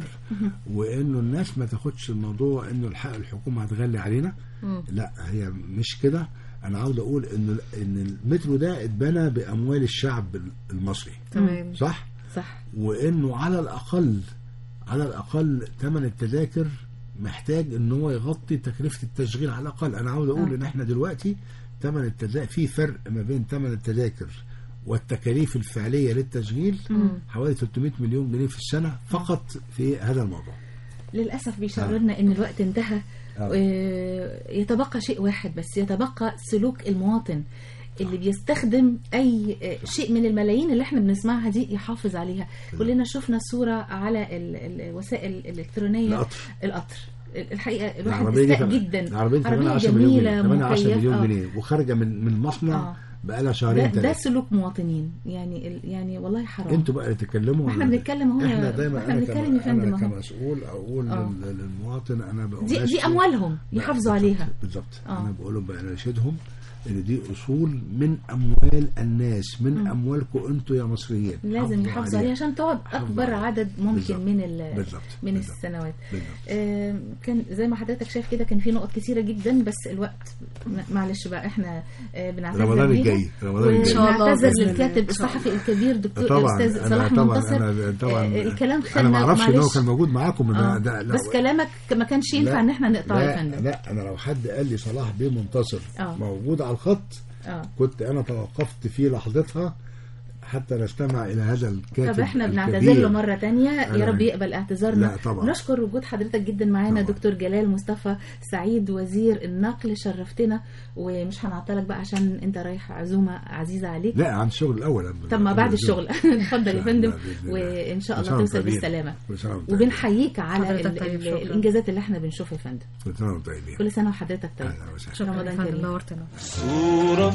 Speaker 5: وإنه الناس ما تاخدش الموضوع إنه الحق الحكومة هتغلي علينا
Speaker 4: مم.
Speaker 5: لا هي مش كده أنا عاوز أقول إنه إن المترو ده اتبنى بأموال الشعب المصري
Speaker 4: تمام
Speaker 5: صح؟
Speaker 3: صح
Speaker 5: وانه على الاقل على الاقل ثمن التذاكر محتاج ان هو يغطي تكلفه التشغيل على الاقل انا عاوز اقول
Speaker 3: آه.
Speaker 5: ان احنا دلوقتي ثمن التذاكر في فرق ما بين ثمن التذاكر والتكاليف الفعليه للتشغيل حوالي 300 مليون جنيه في السنه فقط في هذا الموضوع
Speaker 3: للأسف بيشعرنا إن الوقت انتهى
Speaker 5: آه.
Speaker 3: آه، يتبقى شيء واحد بس يتبقى سلوك المواطن اللي بيستخدم أي آه، شيء من الملايين اللي احنا بنسمعها دي يحافظ عليها كلنا شفنا صورة على ال- الوسائل الإلكترونية
Speaker 5: القطر.
Speaker 3: القطر الحقيقة الواحد
Speaker 5: العربيه دي
Speaker 3: استاء
Speaker 5: كمان-
Speaker 3: جدا
Speaker 5: العربيه دي 18 مليون جنيه 18 مليون جنيه وخارجه من من المصنع
Speaker 3: آه.
Speaker 5: بقى لها
Speaker 3: ده,
Speaker 5: شهرين
Speaker 3: ده
Speaker 5: ثلاثه
Speaker 3: سلوك مواطنين يعني ال- يعني والله حرام
Speaker 5: انتوا بقى اللي تتكلموا
Speaker 3: احنا
Speaker 5: ولا-
Speaker 3: بنتكلم اهو يا-
Speaker 5: احنا دايما
Speaker 3: احنا
Speaker 5: انا
Speaker 3: بنتكلم يا
Speaker 5: كم-
Speaker 3: فندم
Speaker 5: انا
Speaker 3: اهو.
Speaker 5: كمسؤول اقول
Speaker 3: آه.
Speaker 5: لل- للمواطن انا بقول
Speaker 3: دي, دي أموالهم يحافظوا عليها
Speaker 5: بالظبط
Speaker 3: آه.
Speaker 5: انا بقول لهم بناشدهم ان دي اصول من اموال الناس من
Speaker 3: مم.
Speaker 5: اموالكم انتوا يا مصريين
Speaker 3: لازم يحافظوا عليها عشان تقعد
Speaker 5: حافظوا
Speaker 3: اكبر
Speaker 5: عليها.
Speaker 3: عدد ممكن
Speaker 5: بالظبط.
Speaker 3: من ال
Speaker 5: بالظبط.
Speaker 3: من
Speaker 5: بالظبط.
Speaker 3: السنوات
Speaker 5: بالظبط.
Speaker 3: آم، كان زي ما حضرتك شايف كده كان في نقط كتيره جدا بس الوقت م- معلش بقى احنا آه، بنعتذر
Speaker 5: رمضان
Speaker 3: ليها.
Speaker 5: الجاي رمضان الجاي
Speaker 4: إن شاء الله
Speaker 3: ونعتذر
Speaker 4: بإذن الله.
Speaker 3: للكاتب
Speaker 4: إن شاء
Speaker 3: الصحفي الكبير دكتور
Speaker 5: طبعا
Speaker 3: الاستاذ
Speaker 5: انا
Speaker 3: صلاح
Speaker 5: طبعا
Speaker 3: منتصر
Speaker 5: انا طبعا
Speaker 3: آه، الكلام
Speaker 5: انا
Speaker 3: خدنا
Speaker 5: ما اعرفش ان هو
Speaker 3: معلش.
Speaker 5: كان موجود معاكم
Speaker 3: آه،
Speaker 5: ده- ده- لا-
Speaker 3: بس كلامك ما كانش ينفع
Speaker 5: لا،
Speaker 3: ان احنا نقطعه يا
Speaker 5: لا
Speaker 3: فندم
Speaker 5: لا انا لو حد قال لي صلاح بيه منتصر
Speaker 3: آه.
Speaker 5: موجود على الخط
Speaker 3: اه
Speaker 5: كنت انا توقفت في لحظتها حتى نستمع الى هذا الكاتب
Speaker 3: طب احنا بنعتذر
Speaker 5: الكبير.
Speaker 3: له مرة تانية يا
Speaker 5: أنا-
Speaker 3: رب يقبل اعتذارنا
Speaker 5: لا طبعا.
Speaker 3: نشكر وجود حضرتك جدا معانا
Speaker 5: طبعا.
Speaker 3: دكتور جلال مصطفى سعيد وزير النقل شرفتنا ومش هنعطلك بقى عشان انت رايح عزومة عزيزة عليك
Speaker 5: لا عن الشغل الاول
Speaker 3: طب ما بعد الشغل اتفضل يا فندم
Speaker 5: بإذن الله.
Speaker 3: وان شاء
Speaker 5: كل
Speaker 3: الله
Speaker 5: سنة
Speaker 3: توصل
Speaker 5: وأنتم طيبين.
Speaker 3: بالسلامة
Speaker 5: كل سنة وأنتم طيبين.
Speaker 3: وبنحييك على
Speaker 4: حضرتك
Speaker 3: ال-
Speaker 4: طيب،
Speaker 3: ال-
Speaker 4: شكرا.
Speaker 3: الانجازات اللي احنا بنشوفها يا فندم
Speaker 5: كل سنه وانتم طيبين
Speaker 3: كل سنة وحضرتك طيب
Speaker 5: اهلا وسهلا
Speaker 4: شكرا يا
Speaker 3: رمضان
Speaker 4: فندم
Speaker 3: كريم.
Speaker 4: نورتنا
Speaker 9: صورة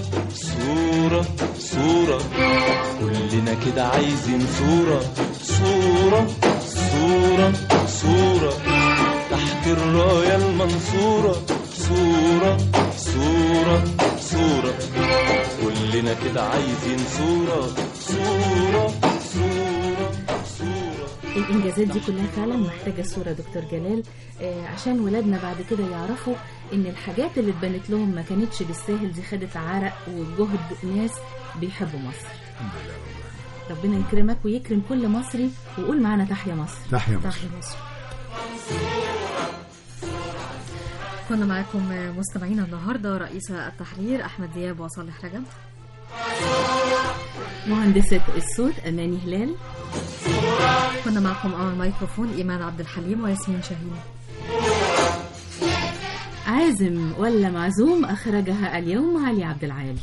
Speaker 9: صورة صورة كلنا كده عايزين صورة صورة صورة صورة تحت الراية المنصورة صورة صورة صورة كلنا كده عايزين صورة صورة صورة صورة
Speaker 3: الانجازات دي كلها فعلا محتاجه صوره دكتور جلال آه، عشان ولادنا بعد كده يعرفوا ان الحاجات اللي اتبنت لهم ما كانتش بالساهل دي خدت عرق وجهد ناس بيحبوا مصر
Speaker 5: الحمد لله والله
Speaker 3: ربنا يكرمك ويكرم كل مصري وقول معانا تحيا مصر
Speaker 5: تحيا مصر
Speaker 4: تحية مصر كنا معاكم مستمعينا النهارده رئيس التحرير احمد دياب وصالح رجب
Speaker 3: مهندسه الصوت اماني هلال
Speaker 4: كنا معكم امام الميكروفون ايمان عبد الحليم وياسمين شاهين
Speaker 3: عازم ولا معزوم اخرجها اليوم علي عبد العال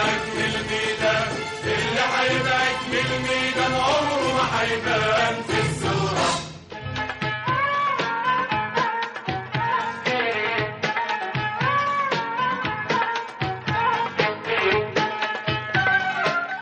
Speaker 9: اللي هيبعد من الميدان عمره ما هيبان في